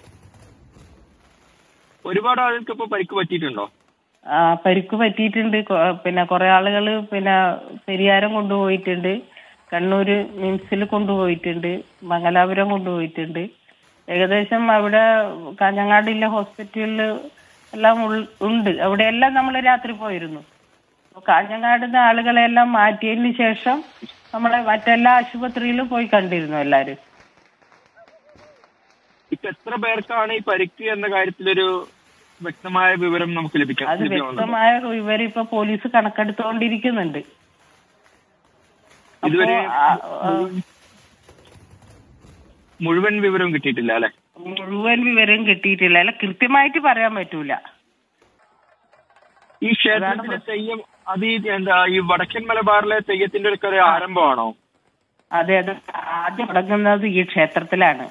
ഒരുപാട് ആളുകൾക്ക് ഇപ്പൊ പരിക്ക് പറ്റിയിട്ടുണ്ടോ ആ പരിക്ക് പറ്റിയിട്ടുണ്ട് കൊ- പിന്നെ കുറെ ആളുകൾ പിന്നെ പെരിയാരം കൊണ്ടുപോയിട്ടുണ്ട് കണ്ണൂര് മിംസിൽ കൊണ്ടുപോയിട്ടുണ്ട് മംഗലാപുരം കൊണ്ടുപോയിട്ടുണ്ട് ഏകദേശം അവിടെ കാഞ്ഞങ്ങാടിലെ ഹോസ്പിറ്റലിൽ എല്ലാം ഉൾ- ഉണ്ട് അവിടെയെല്ലാം നമ്മൾ രാത്രി പോയിരുന്നു അപ്പൊ കാഞ്ഞങ്ങാടുന്ന ആളുകളെല്ലാം മാറ്റിയതിന് ശേഷം നമ്മളെ മറ്റെല്ലാ ആശുപത്രിയിലും പോയി കണ്ടിരുന്നു എല്ലാരും ഇപ്പൊ എത്ര പേർക്കാണ് ഈ പരിക്ക് എന്ന കാര്യത്തിലൊരു വ്യക്തമായ വിവരം നമുക്ക് ലഭിക്കാം അത് ലഭ്യമാകുന്നുണ്ടോ? വ്യക്തമായ വിവരം ഇപ്പൊ പോലീസ് കണക്കെടുത്തുകൊണ്ടിരിക്കുന്നുണ്ട് അപ്പോ ഇതുവരെ ആ, ആ, മുഴുവൻ വിവരവും കിട്ടിയിട്ടില്ല അല്ലെ മുഴുവൻ വിവരം കിട്ടിയിട്ടില്ല അല്ല കൃത്യമായിട്ട് പറയാൻ പറ്റൂല ഈ ക്ഷേത്രത്തിലെ തെയ്യം അത് ഈ എന്താ ഈ വടക്കൻ മലബാറിലെ തെയ്യത്തിന്റെ ഒക്കെ ഒരു ആരംഭമാണോ അതെ അത് ആദ്യം തുടങ്ങുന്നത് ഈ ക്ഷേത്രത്തിലാണ്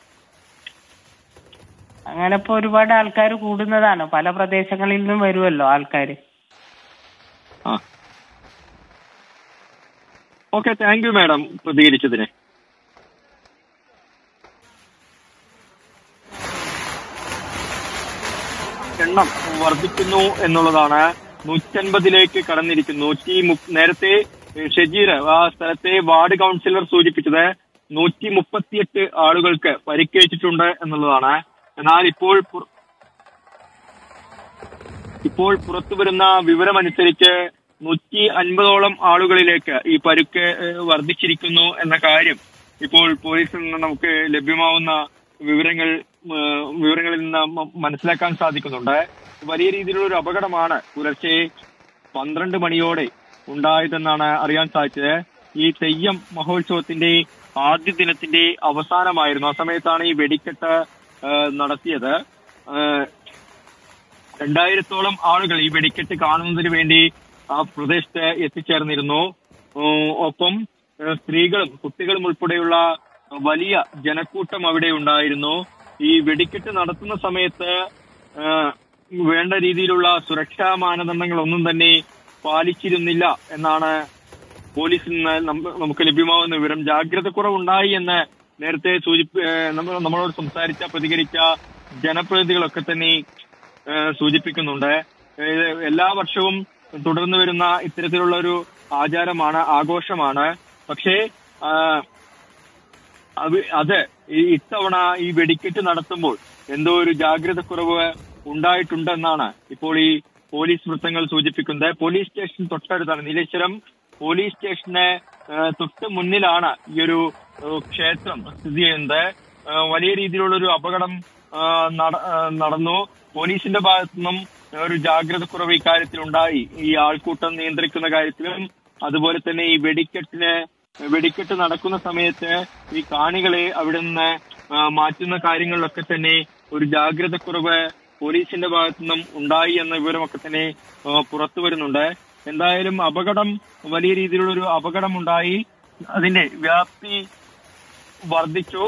അങ്ങനെ ഇപ്പൊ ഒരുപാട് ആൾക്കാർ കൂടുന്നതാണ് പല പ്രദേശങ്ങളിൽ നിന്നും വരുമല്ലോ ആൾക്കാര് ആ ഓക്കെ താങ്ക് യു മാഡം പ്രതികരിച്ചതിന് എണ്ണം വർദ്ധിക്കുന്നു എന്നുള്ളതാണ് നൂറ്റൻപതിലേക്ക് കടന്നിരിക്കുന്നു നൂറ്റി മു- നേരത്തെ ഏഹ്, ഷജീർ ആ സ്ഥലത്തെ വാർഡ് കൗൺസിലർ സൂചിപ്പിച്ചത് നൂറ്റി മുപ്പത്തിയെട്ട് ആളുകൾക്ക് പരിക്കേറ്റിട്ടുണ്ട് എന്നുള്ളതാണ് എന്നാൽ ഇപ്പോൾ പുറ- ഇപ്പോൾ പുറത്തു വരുന്ന വിവരമനുസരിച്ച് നൂറ്റി അൻപതോളം ആളുകളിലേക്ക് ഈ പരുക്ക് ഏഹ്, വർദ്ധിച്ചിരിക്കുന്നു എന്ന കാര്യം ഇപ്പോൾ പോലീസിൽ നിന്ന് നമുക്ക് ലഭ്യമാവുന്ന വിവരങ്ങൾ ഏഹ്, വിവരങ്ങളിൽ നിന്ന് മ- മനസ്സിലാക്കാൻ സാധിക്കുന്നുണ്ട് വലിയ രീതിയിലുള്ള ഒരു അപകടമാണ് പുലർച്ചെ പന്ത്രണ്ട് മണിയോടെ ഉണ്ടായതെന്നാണ് അറിയാൻ സാധിച്ചത് ഈ തെയ്യം മഹോത്സവത്തിന്റെ ആദ്യ ദിനത്തിന്റെ അവസാനമായിരുന്നു ആ സമയത്താണ് ഈ വെടിക്കെട്ട് ഏഹ്, നടത്തിയത് ഏഹ്, രണ്ടായിരത്തോളം ആളുകൾ ഈ വെടിക്കെട്ട് കാണുന്നതിന് വേണ്ടി ആ പ്രദേശത്ത് എത്തിച്ചേർന്നിരുന്നു ഉം, ഒപ്പം ഏഹ്, സ്ത്രീകളും കുട്ടികളും ഉൾപ്പെടെയുള്ള വലിയ ജനക്കൂട്ടം അവിടെ ഉണ്ടായിരുന്നു ഈ വെടിക്കെട്ട് നടത്തുന്ന സമയത്ത് ആ, വേണ്ട രീതിയിലുള്ള സുരക്ഷാ മാനദണ്ഡങ്ങൾ ഒന്നും തന്നെ പാലിച്ചിരുന്നില്ല എന്നാണ് പോലീസിൽ നിന്ന് നമ്മ- നമുക്ക് ലഭ്യമാവുന്ന വിവരം ജാഗ്രത കുറവുണ്ടായി എന്ന് നേരത്തെ സൂചിപ്പ ഏഹ് നമ്മ- നമ്മളോട് സംസാരിച്ച പ്രതികരിച്ച ജനപ്രതിനിധികളൊക്കെ തന്നെ ഏഹ് സൂചിപ്പിക്കുന്നുണ്ട് ഏഹ് എല്ലാ വർഷവും തുടർന്നു വരുന്ന ഇത്തരത്തിലുള്ള ഒരു ആചാരമാണ് ആഘോഷമാണ് പക്ഷേ ആഹ് അവ- അത് ഈ ഇത്തവണ ഈ വെടിക്കെട്ട് നടത്തുമ്പോൾ എന്തോ ഒരു ജാഗ്രത കുറവ് ഉണ്ടായിട്ടുണ്ടെന്നാണ് ഇപ്പോൾ ഈ പോലീസ് വൃത്തങ്ങൾ സൂചിപ്പിക്കുന്നത് പോലീസ് സ്റ്റേഷൻ തൊട്ടടുത്താണ് നീലേശ്വരം പോലീസ് സ്റ്റേഷന് ആ, തൊട്ട് മുന്നിലാണ് ഈ ഒരു ആ, ക്ഷേത്രം സ്ഥിതി ചെയ്യുന്നത് ആ, വലിയ രീതിയിലുള്ള ഒരു അപകടം ആ, നട- ആ, നടന്നു പോലീസിന്റെ ഭാഗത്തു നിന്നും ഒരു ജാഗ്രത കുറവ് ഇക്കാര്യത്തിൽ ഉണ്ടായി ഈ ആൾക്കൂട്ടം നിയന്ത്രിക്കുന്ന കാര്യത്തിലും അതുപോലെ തന്നെ ഈ വെടിക്കെട്ടിന് വെടിക്കെട്ട് നടക്കുന്ന സമയത്ത് ഈ കാണികളെ അവിടെ നിന്ന് ആ, മാറ്റുന്ന കാര്യങ്ങളിലൊക്കെ തന്നെ ഒരു ജാഗ്രത കുറവ് പോലീസിന്റെ ഭാഗത്തു നിന്നും ഉണ്ടായി എന്ന വിവരമൊക്കെ തന്നെ ആ, പുറത്തു വരുന്നുണ്ട് എന്തായാലും അപകടം വലിയ രീതിയിലുള്ള ഒരു അപകടം ഉണ്ടായി അതിന്റെ വ്യാപ്തി വർദ്ധിച്ചു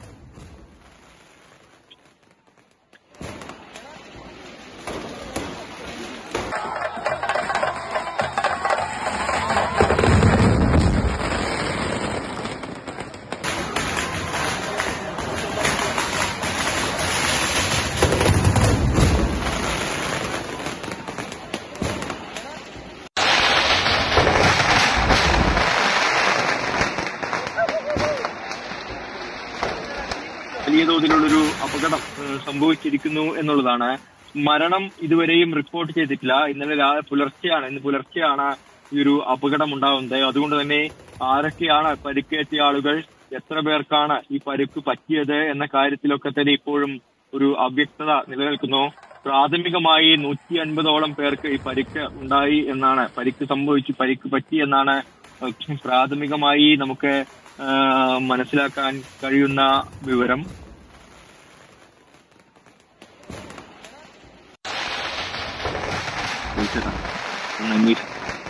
വലിയ തോതിലുള്ളൊരു അപകടം ഏഹ്, സംഭവിച്ചിരിക്കുന്നു എന്നുള്ളതാണ് മരണം ഇതുവരെയും റിപ്പോർട്ട് ചെയ്തിട്ടില്ല ഇന്നലെ രാ- പുലർച്ചെയാണ് ഇന്ന് പുലർച്ചെയാണ് ഈ ഒരു അപകടം ഉണ്ടാവുന്നത് അതുകൊണ്ട് തന്നെ ആരൊക്കെയാണ് പരിക്കേറ്റ ആളുകൾ എത്ര പേർക്കാണ് ഈ പരിക്ക് പറ്റിയത് എന്ന കാര്യത്തിലൊക്കെ തന്നെ ഇപ്പോഴും ഒരു അവ്യക്തത നിലനിൽക്കുന്നു പ്രാഥമികമായി നൂറ്റി അൻപതോളം പേർക്ക് ഈ പരിക്ക് ഉണ്ടായി എന്നാണ് പരിക്ക് സംഭവിച്ചു പരിക്ക് പറ്റി എന്നാണ് ഏഹ്, പ്രാഥമികമായി നമുക്ക് ഏഹ്, മനസ്സിലാക്കാൻ കഴിയുന്ന വിവരം വിളിച്ചതാ. ഒന്ന് അന്വേഷിച്ചു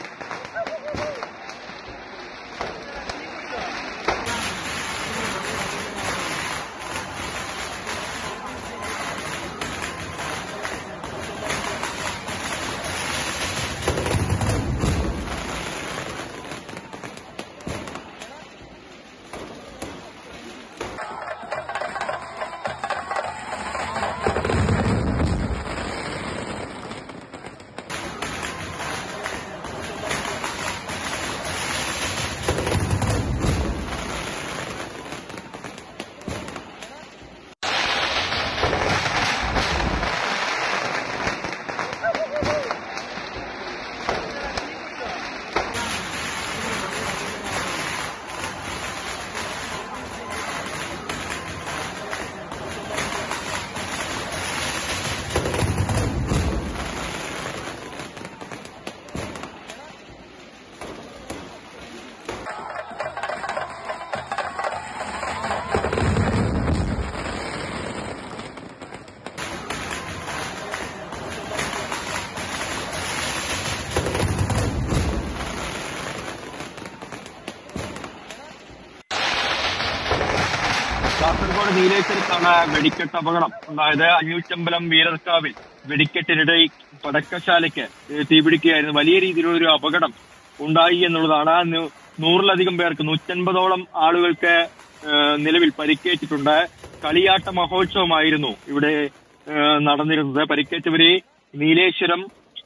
കാസർഗോഡ് നീലേശ്വരത്താണ് വെടിക്കെട്ട് അപകടം ഉണ്ടായത് അഞ്ഞൂറ്റമ്പലം വീരർക്കാവിൽ വെടിക്കെട്ടിനിടെ പടക്കശാലയ്ക്ക് തീപിടിക്കുകയായിരുന്നു വലിയ രീതിയിലുള്ള ഒരു അപകടം ഉണ്ടായി എന്നുള്ളതാണ് നൂ- നൂറിലധികം പേർക്ക് നൂറ്റൻപതോളം ആളുകൾക്ക് ഏഹ്, നിലവിൽ പരിക്കേറ്റിട്ടുണ്ട് കളിയാട്ട മഹോത്സവമായിരുന്നു ഇവിടെ ഏഹ്, നടന്നിരുന്നത് പരിക്കേറ്റവരെ നീലേശ്വരം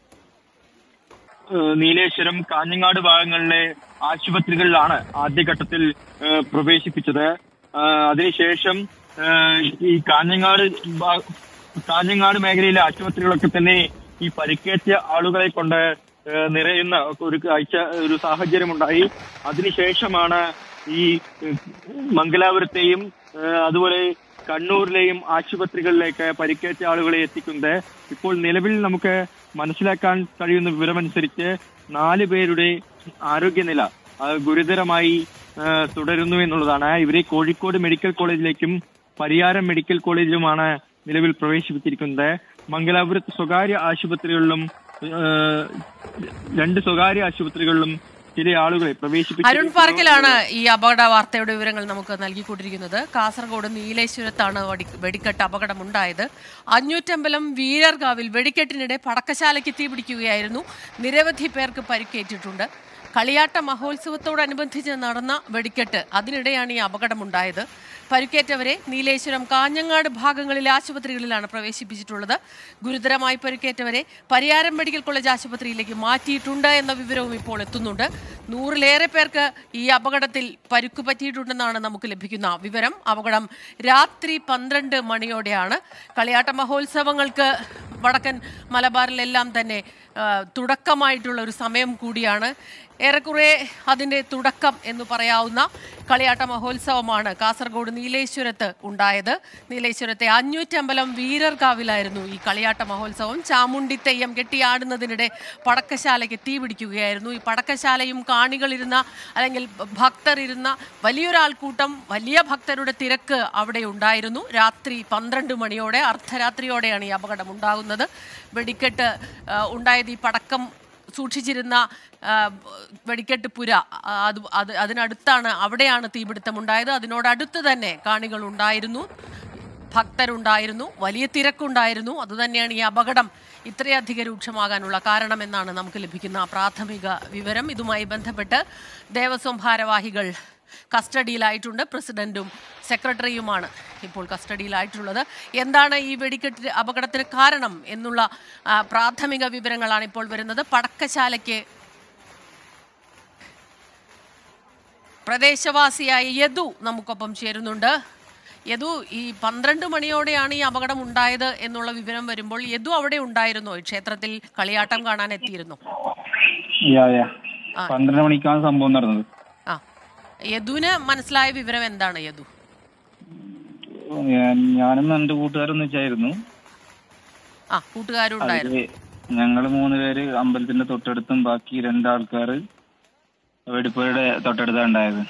ഏഹ് നീലേശ്വരം കാഞ്ഞങ്ങാട് ഭാഗങ്ങളിലെ ആശുപത്രികളിലാണ് ആദ്യഘട്ടത്തിൽ ഏഹ് പ്രവേശിപ്പിച്ചത് ഏഹ് അതിനുശേഷം ഏഹ് ഈ കാഞ്ഞങ്ങാട് ഭാ- കാഞ്ഞങ്ങാട് മേഖലയിലെ ആശുപത്രികളൊക്കെ തന്നെ ഈ പരിക്കേറ്റ ആളുകളെ കൊണ്ട് ഏഹ് നിറയുന്ന ഒരു കാഴ്ച ഒരു സാഹചര്യമുണ്ടായി അതിനുശേഷമാണ് ഈ ഏഹ് മംഗലാപുരത്തെയും ഏഹ് അതുപോലെ കണ്ണൂരിലെയും ആശുപത്രികളിലേക്ക് പരിക്കേറ്റ ആളുകളെ എത്തിക്കുന്നത് ഇപ്പോൾ നിലവിൽ നമുക്ക് മനസ്സിലാക്കാൻ കഴിയുന്ന വിവരമനുസരിച്ച് നാല് പേരുടെ ആരോഗ്യനില ആ, ഗുരുതരമായി ആ, തുടരുന്നു എന്നുള്ളതാണ് ഇവരെ കോഴിക്കോട് മെഡിക്കൽ കോളേജിലേക്കും പരിയാരം മെഡിക്കൽ കോളേജിലുമാണ് നിലവിൽ പ്രവേശിപ്പിച്ചിരിക്കുന്നത് മംഗലാപുരത്ത് സ്വകാര്യ ആശുപത്രികളിലും ആ, രണ്ട് സ്വകാര്യ ആശുപത്രികളിലും ചില ആളുകളെ അരുൺ പ്രവേശിപ്പിച്ചു പാർക്കിലാണ് ഈ അപകട വാർത്തയുടെ വിവരങ്ങൾ നമുക്ക് നൽകിക്കൊണ്ടിരിക്കുന്നത് കാസർഗോഡ് നീലേശ്വരത്താണ് വടി- വെടിക്കെട്ട് അപകടമുണ്ടായത് അഞ്ഞൂറ്റമ്പലം വീരർകാവിൽ വെടിക്കെട്ടിനിടെ പടക്കശാലയ്ക്ക് തീപിടിക്കുകയായിരുന്നു നിരവധി പേർക്ക് പരിക്കേറ്റിട്ടുണ്ട് കളിയാട്ട മഹോത്സവത്തോടനുബന്ധിച്ച് നടന്ന വെടിക്കെട്ട് അതിനിടെയാണ് ഈ അപകടമുണ്ടായത് പരിക്കേറ്റവരെ നീലേശ്വരം കാഞ്ഞങ്ങാട് ഭാഗങ്ങളിലെ ആശുപത്രികളിലാണ് പ്രവേശിപ്പിച്ചിട്ടുള്ളത് ഗുരുതരമായി പരിക്കേറ്റവരെ പരിയാരം മെഡിക്കൽ കോളേജ് ആശുപത്രിയിലേക്ക് മാറ്റിയിട്ടുണ്ട് എന്ന വിവരവും ഇപ്പോൾ എത്തുന്നുണ്ട് നൂറിലേറെ പേർക്ക് ഈ അപകടത്തിൽ പരുക്ക് പറ്റിയിട്ടുണ്ടെന്നാണ് നമുക്ക് ലഭിക്കുന്ന വിവരം അപകടം രാത്രി പന്ത്രണ്ട് മണിയോടെയാണ് കളിയാട്ട മഹോത്സവങ്ങൾക്ക് വടക്കൻ മലബാറിലെല്ലാം തന്നെ ആ, തുടക്കമായിട്ടുള്ള ഒരു സമയം കൂടിയാണ് ഏറെക്കുറെ അതിൻ്റെ തുടക്കം എന്ന് പറയാവുന്ന കളിയാട്ട മഹോത്സവമാണ് കാസർഗോഡ് നീലേശ്വരത്ത് ഉണ്ടായത് നീലേശ്വരത്തെ അഞ്ഞൂറ്റമ്പലം വീരർകാവിലായിരുന്നു ഈ കളിയാട്ട മഹോത്സവം ചാമുണ്ടി തെയ്യം കെട്ടിയാടുന്നതിനിടെ പടക്കശാലയ്ക്ക് തീ പിടിക്കുകയായിരുന്നു ഈ പടക്കശാലയും കാണികളിരുന്ന അല്ലെങ്കിൽ ഭക്തർ ഇരുന്ന വലിയൊരാൾക്കൂട്ടം വലിയ ഭക്തരുടെ തിരക്ക് അവിടെ ഉണ്ടായിരുന്നു രാത്രി പന്ത്രണ്ട് മണിയോടെ അർദ്ധരാത്രിയോടെയാണ് ഈ അപകടം ഉണ്ടാകുന്നത് വെടിക്കെട്ട് ആ, ഉണ്ടായത് ഈ പടക്കം സൂക്ഷിച്ചിരുന്ന ആ, വെടിക്കെട്ട് പുര ആ, അത് അത് അതിനടുത്താണ് അവിടെയാണ് തീപിടുത്തമുണ്ടായത് അതിനോടടുത്ത് തന്നെ കാണികൾ ഉണ്ടായിരുന്നു ഭക്തരുണ്ടായിരുന്നു വലിയ തിരക്കുണ്ടായിരുന്നു അതുതന്നെയാണ് ഈ അപകടം ഇത്രയധികം രൂക്ഷമാകാനുള്ള കാരണമെന്നാണ് നമുക്ക് ലഭിക്കുന്ന പ്രാഥമിക വിവരം ഇതുമായി ബന്ധപ്പെട്ട് ദേവസ്വം ഭാരവാഹികൾ കസ്റ്റഡിയിലായിട്ടുണ്ട് പ്രസിഡന്റും സെക്രട്ടറിയുമാണ് ഇപ്പോൾ കസ്റ്റഡിയിലായിട്ടുള്ളത് എന്താണ് ഈ വെടിക്കെട്ട് അപകടത്തിന് കാരണം എന്നുള്ള ആ, പ്രാഥമിക വിവരങ്ങളാണ് ഇപ്പോൾ വരുന്നത് പടക്കശാലയ്ക്ക് പ്രദേശവാസിയായ യദു നമുക്കൊപ്പം ചേരുന്നുണ്ട് യദു ഈ പന്ത്രണ്ട് മണിയോടെയാണ് ഈ അപകടം ഉണ്ടായത് എന്നുള്ള വിവരം വരുമ്പോൾ യദു അവിടെ ഉണ്ടായിരുന്നോ ഈ ക്ഷേത്രത്തിൽ കളിയാട്ടം കാണാൻ എത്തിയിരുന്നു യാ യാ ആ. പന്ത്രണ്ട് മണിക്കാണ് സംഭവം നടന്നത് ആ യദുവിന് മനസ്സിലായ വിവരം എന്താണ് യദു ഞാൻ- ഞാനും എന്റെ കൂട്ടുകാരും ഒന്നിച്ചായിരുന്നു ആ കൂട്ടുകാരും ഉണ്ടായിരുന്നു അതില് ഞങ്ങള് മൂന്ന് പേര് അമ്പലത്തിന്റെ തൊട്ടടുത്തും ബാക്കി രണ്ടാൾക്കാര് വെടിപ്പുരയുടെ തൊട്ടടുത്താണ് ഉണ്ടായത്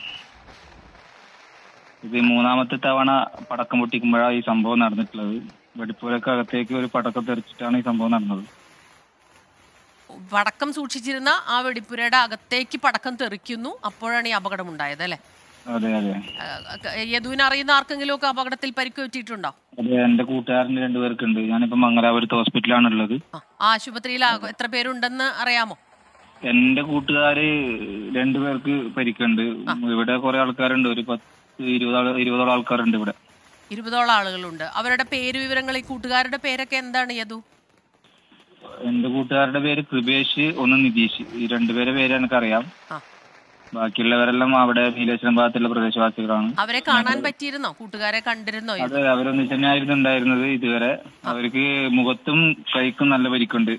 ഇത് മൂന്നാമത്തെ തവണ പടക്കം പൊട്ടിക്കുമ്പോഴാണ് ഈ സംഭവം നടന്നിട്ടുള്ളത് വെടിപ്പുരക്ക് അകത്തേക്ക് ഒരു പടക്കം തെറിച്ചിട്ടാണ് ഈ സംഭവം നടന്നത് പടക്കം സൂക്ഷിച്ചിരുന്ന ആ വെടിപ്പുരയുടെ അകത്തേക്ക് പടക്കം തെറിക്കുന്നു അപ്പോഴാണ് ഈ അപകടം ഉണ്ടായത് അല്ലെ അതെ അതെ യദുവിനെ അറിയുന്ന ആർക്കെങ്കിലും ഒക്കെ അപകടത്തിൽ പരിക്ക് പറ്റിയിട്ടുണ്ടോ അതെ എന്റെ കൂട്ടുകാരന്റെ രണ്ടുപേർക്കുണ്ട് ഞാനിപ്പോ മംഗലാപുരത്ത് ഹോസ്പിറ്റലാണ് ഉള്ളത് ആ, ആ ആശുപത്രിയിൽ ആ- എത്ര പേരുണ്ടെന്ന് അറിയാമോ എന്റെ കൂട്ടുകാര് രണ്ടുപേർക്ക് പരിക്കുണ്ട് ഇവിടെ കുറെ ആൾക്കാരുണ്ട് ഒരു പത്ത് ഇരുപതോളം ഇരുപതോളം ആൾക്കാരുണ്ട് ഇവിടെ ഇരുപതോളം ആളുകളുണ്ട് അവരുടെ പേര് വിവരങ്ങൾ ഈ കൂട്ടുകാരുടെ പേരൊക്കെ എന്താണ് യദു എന്റെ കൂട്ടുകാരുടെ പേര് കൃപേഷ് ഒന്ന് നിതീഷ് ഈ രണ്ടുപേരെ പേര് എനിക്കറിയാം ആ. ബാക്കിയുള്ളവരെല്ലാം അവിടെ നീലേശ്വരം ഭാഗത്തുള്ള പ്രദേശവാസികളാണ് അവരെ കാണാൻ പറ്റിയിരുന്നോ കൂട്ടുകാരെ കണ്ടിരുന്നോ യദു? അത് അവരൊന്നിച്ച് തന്നെയായിരുന്നു ഉണ്ടായിരുന്നത് ഇതുവരെ അവർക്ക് മുഖത്തും കൈക്കും നല്ല പരിക്കുണ്ട്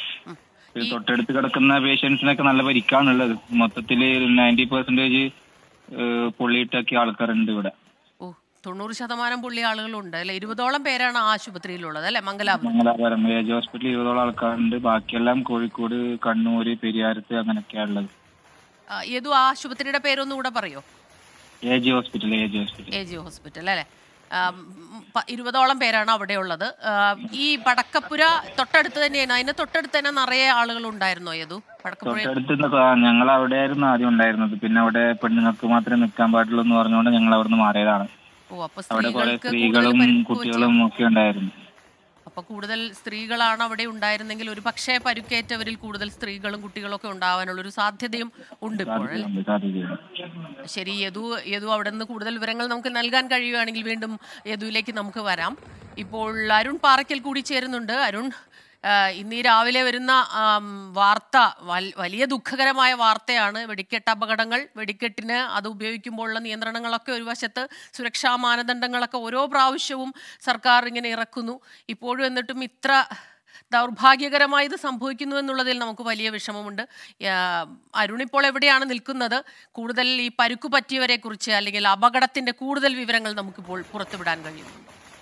ഇത് തൊട്ടടുത്ത് കിടക്കുന്ന പേഷ്യൻസിനൊക്കെ നല്ല പരിക്കാണുള്ളത് മൊത്തത്തില് നയൻറ്റി പെർസെന്റേജ് പൊള്ളിയിട്ടൊക്കെ ആൾക്കാരുണ്ട് ഇവിടെ ഓ തൊണ്ണൂറ് ശതമാനം പുള്ളി ആളുകളുണ്ട് അല്ലെ ഇരുപതോളം പേരാണ് ആ ആശുപത്രിയിലുള്ളത് അല്ലെ മംഗലാപുരം മംഗലാപുരം ഏജ് ഹോസ്പിറ്റലിൽ ഇരുപതോളം ആൾക്കാരുണ്ട് ബാക്കിയെല്ലാം കോഴിക്കോട് കണ്ണൂര് പെരിയാരത്ത് അങ്ങനെയൊക്കെയാണ് ഉള്ളത് ആ, യദു ആ ആശുപത്രിയുടെ പേരൊന്നും കൂടെ പറയോ AJ hospital AJ hospital A G hospital അല്ലെ ആ, ഉം, പ- ഇരുപതോളം പേരാണ് അവിടെ ഉള്ളത് ആ, ഈ പടക്കപ്പുര തൊട്ടടുത്ത് തന്നെയാണ് അതിന് തൊട്ടടുത്ത് തന്നെ നിറയെ ആളുകൾ ഉണ്ടായിരുന്നോ യദു പടക്കപ്പുര തൊട്ടടുത്ത് ഞങ്ങൾ അവിടെ ആയിരുന്നു ആദ്യം ഉണ്ടായിരുന്നത് പിന്നെ അവിടെ പെണ്ണുങ്ങൾക്ക് മാത്രമേ നിൽക്കാൻ പാടുള്ളൂ എന്ന് പറഞ്ഞുകൊണ്ട് ഞങ്ങൾ അവിടെ നിന്ന് മാറിയതാണ് ഓ അപ്പൊ അവിടെ കുറെ സ്ത്രീകൾക്ക് കൂടുതൽ സ്ത്രീകളും പരിക്ക് കുട്ടികളും ഒക്കെ ഉണ്ടായിരുന്നു അപ്പൊ കൂടുതൽ സ്ത്രീകളാണ് അവിടെ ഉണ്ടായിരുന്നെങ്കിൽ ഒരു പക്ഷേ പരുക്കേറ്റവരിൽ കൂടുതൽ സ്ത്രീകളും കുട്ടികളും ഒക്കെ ഉണ്ടാവാനുള്ള ഒരു സാധ്യതയും ഉണ്ട് ഇപ്പോൾ അല്ലേ? സാധ്യതയുണ്ട് സാധ്യതയുണ്ട് ശരി യദു യദു അവിടെ നിന്ന് കൂടുതൽ വിവരങ്ങൾ നമുക്ക് നൽകാൻ കഴിയുകയാണെങ്കിൽ വീണ്ടും യദുവിലേക്ക് നമുക്ക് വരാം ഇപ്പോൾ അരുൺ പാറയ്ക്കൽ കൂടി ചേരുന്നുണ്ട് അരുൺ ആ, ഇന്ന് ഈ രാവിലെ വരുന്ന ആം, വാർത്ത വൽ- വലിയ ദുഃഖകരമായ വാർത്തയാണ് വെടിക്കെട്ട് അപകടങ്ങൾ വെടിക്കെട്ടിന് അത് ഉപയോഗിക്കുമ്പോഴുള്ള നിയന്ത്രണങ്ങളൊക്കെ ഒരു വശത്ത് സുരക്ഷാ മാനദണ്ഡങ്ങളൊക്കെ ഓരോ പ്രാവശ്യവും സർക്കാർ ഇങ്ങനെ ഇറക്കുന്നു ഇപ്പോഴും എന്നിട്ടും ഇത്ര ദൗർഭാഗ്യകരമായി ഇത് സംഭവിക്കുന്നു എന്നുള്ളതിൽ നമുക്ക് വലിയ വിഷമമുണ്ട് ആ, അരുൺ ഇപ്പോൾ എവിടെയാണ് നിൽക്കുന്നത് കൂടുതൽ ഈ പരുക്കു പറ്റിയവരെ കുറിച്ച് അല്ലെങ്കിൽ അപകടത്തിന്റെ കൂടുതൽ വിവരങ്ങൾ നമുക്കിപ്പോൾ പുറത്തുവിടാൻ കഴിയുന്നു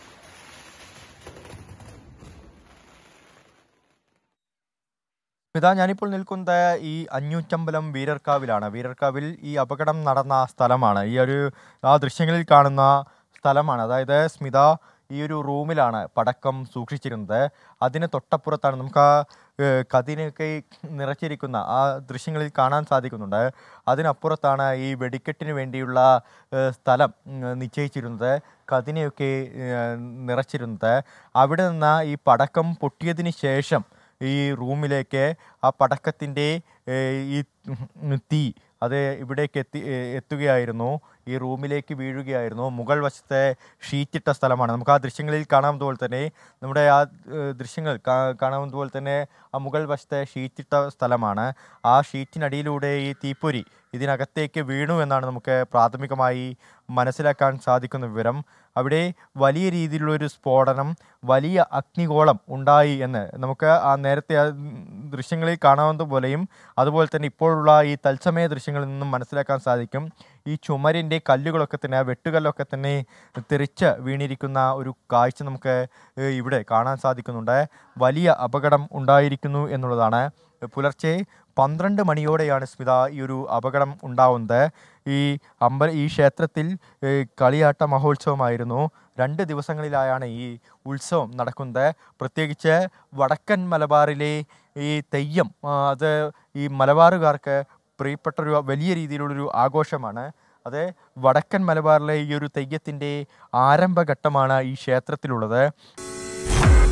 സ്മിത ഞാനിപ്പോൾ നിൽക്കുന്നത് ഈ അഞ്ഞൂറ്റമ്പലം വീരർക്കാവിലാണ് വീരർക്കാവിൽ ഈ അപകടം നടന്ന സ്ഥലമാണ് ഈ ഒരു ആ ദൃശ്യങ്ങളിൽ കാണുന്ന സ്ഥലമാണ് അതായത് സ്മിത ഈ ഒരു റൂമിലാണ് പടക്കം സൂക്ഷിച്ചിരുന്നത് അതിന് തൊട്ടപ്പുറത്താണ് നമുക്ക് ആ ഏഹ്, കതിനൊക്കെ നിറച്ചിരിക്കുന്ന ആ ദൃശ്യങ്ങളിൽ കാണാൻ സാധിക്കുന്നുണ്ട് അതിനപ്പുറത്താണ് ഈ വെടിക്കെട്ടിന് വേണ്ടിയുള്ള ഏഹ്, സ്ഥലം ഉം, നിശ്ചയിച്ചിരുന്നത് കതിനെയൊക്കെ ഏഹ്, നിറച്ചിരുന്നത് അവിടെ നിന്ന് ഈ പടക്കം പൊട്ടിയതിന് ശേഷം ഈ റൂമിലേക്ക് ആ പടക്കത്തിൻ്റെ ഏഹ്, ഈ ഉം, തീ അത് ഇവിടേക്ക് എത്തി ഏഹ്, എത്തുകയായിരുന്നു ഈ റൂമിലേക്ക് വീഴുകയായിരുന്നു മുകൾ വശത്തെ ഷീറ്റിട്ട സ്ഥലമാണ് നമുക്ക് ആ ദൃശ്യങ്ങളിൽ കാണാവുന്നതുപോലെ തന്നെ നമ്മുടെ ആ ഏഹ്, ദൃശ്യങ്ങൾ കാ- കാണാവുന്നതുപോലെ തന്നെ ആ മുകൾ വശത്തെ ഷീറ്റിട്ട സ്ഥലമാണ് ആ ഷീറ്റിനടിയിലൂടെ ഈ തീപ്പൊരി ഇതിനകത്തേക്ക് വീണു എന്നാണ് നമുക്ക് പ്രാഥമികമായി മനസ്സിലാക്കാൻ സാധിക്കുന്ന വിവരം അവിടെ വലിയ രീതിയിലുള്ള ഒരു സ്ഫോടനം വലിയ അഗ്നിഗോളം ഉണ്ടായി എന്ന് നമുക്ക് ആ നേരത്തെ ആ ദൃശ്യങ്ങളിൽ കാണാവുന്ന പോലെയും അതുപോലെ തന്നെ ഇപ്പോഴുള്ള ഈ തത്സമയ ദൃശ്യങ്ങളിൽ നിന്നും മനസ്സിലാക്കാൻ സാധിക്കും ഈ ചുമരിൻ്റെ കല്ലുകളൊക്കെ തന്നെ ആ വെട്ടുകല്ലൊക്കെ തന്നെ തെറിച്ച് വീണിരിക്കുന്ന ഒരു കാഴ്ച നമുക്ക് ഏഹ്, ഇവിടെ കാണാൻ സാധിക്കുന്നുണ്ട് വലിയ അപകടം ഉണ്ടായിരിക്കുന്നു എന്നുള്ളതാണ് പുലർച്ചെ പന്ത്രണ്ട് മണിയോടെയാണ് സ്മിത ഈ ഒരു അപകടം ഉണ്ടാവുന്നത് ഈ അമ്പ ഈ ക്ഷേത്രത്തിൽ ഏഹ്, കളിയാട്ട മഹോത്സവമായിരുന്നു രണ്ട് ദിവസങ്ങളിലായാണ് ഈ ഉത്സവം നടക്കുന്നത് പ്രത്യേകിച്ച് വടക്കൻ മലബാറിലെ ഈ തെയ്യം ആ, അത് ഈ മലബാറുകാർക്ക് പ്രിയപ്പെട്ട ഒരു വലിയ രീതിയിലുള്ളൊരു ആഘോഷമാണ് അത് വടക്കൻ മലബാറിലെ ഈ ഒരു തെയ്യത്തിൻ്റെ ആരംഭഘട്ടമാണ് ഈ ക്ഷേത്രത്തിലുള്ളത്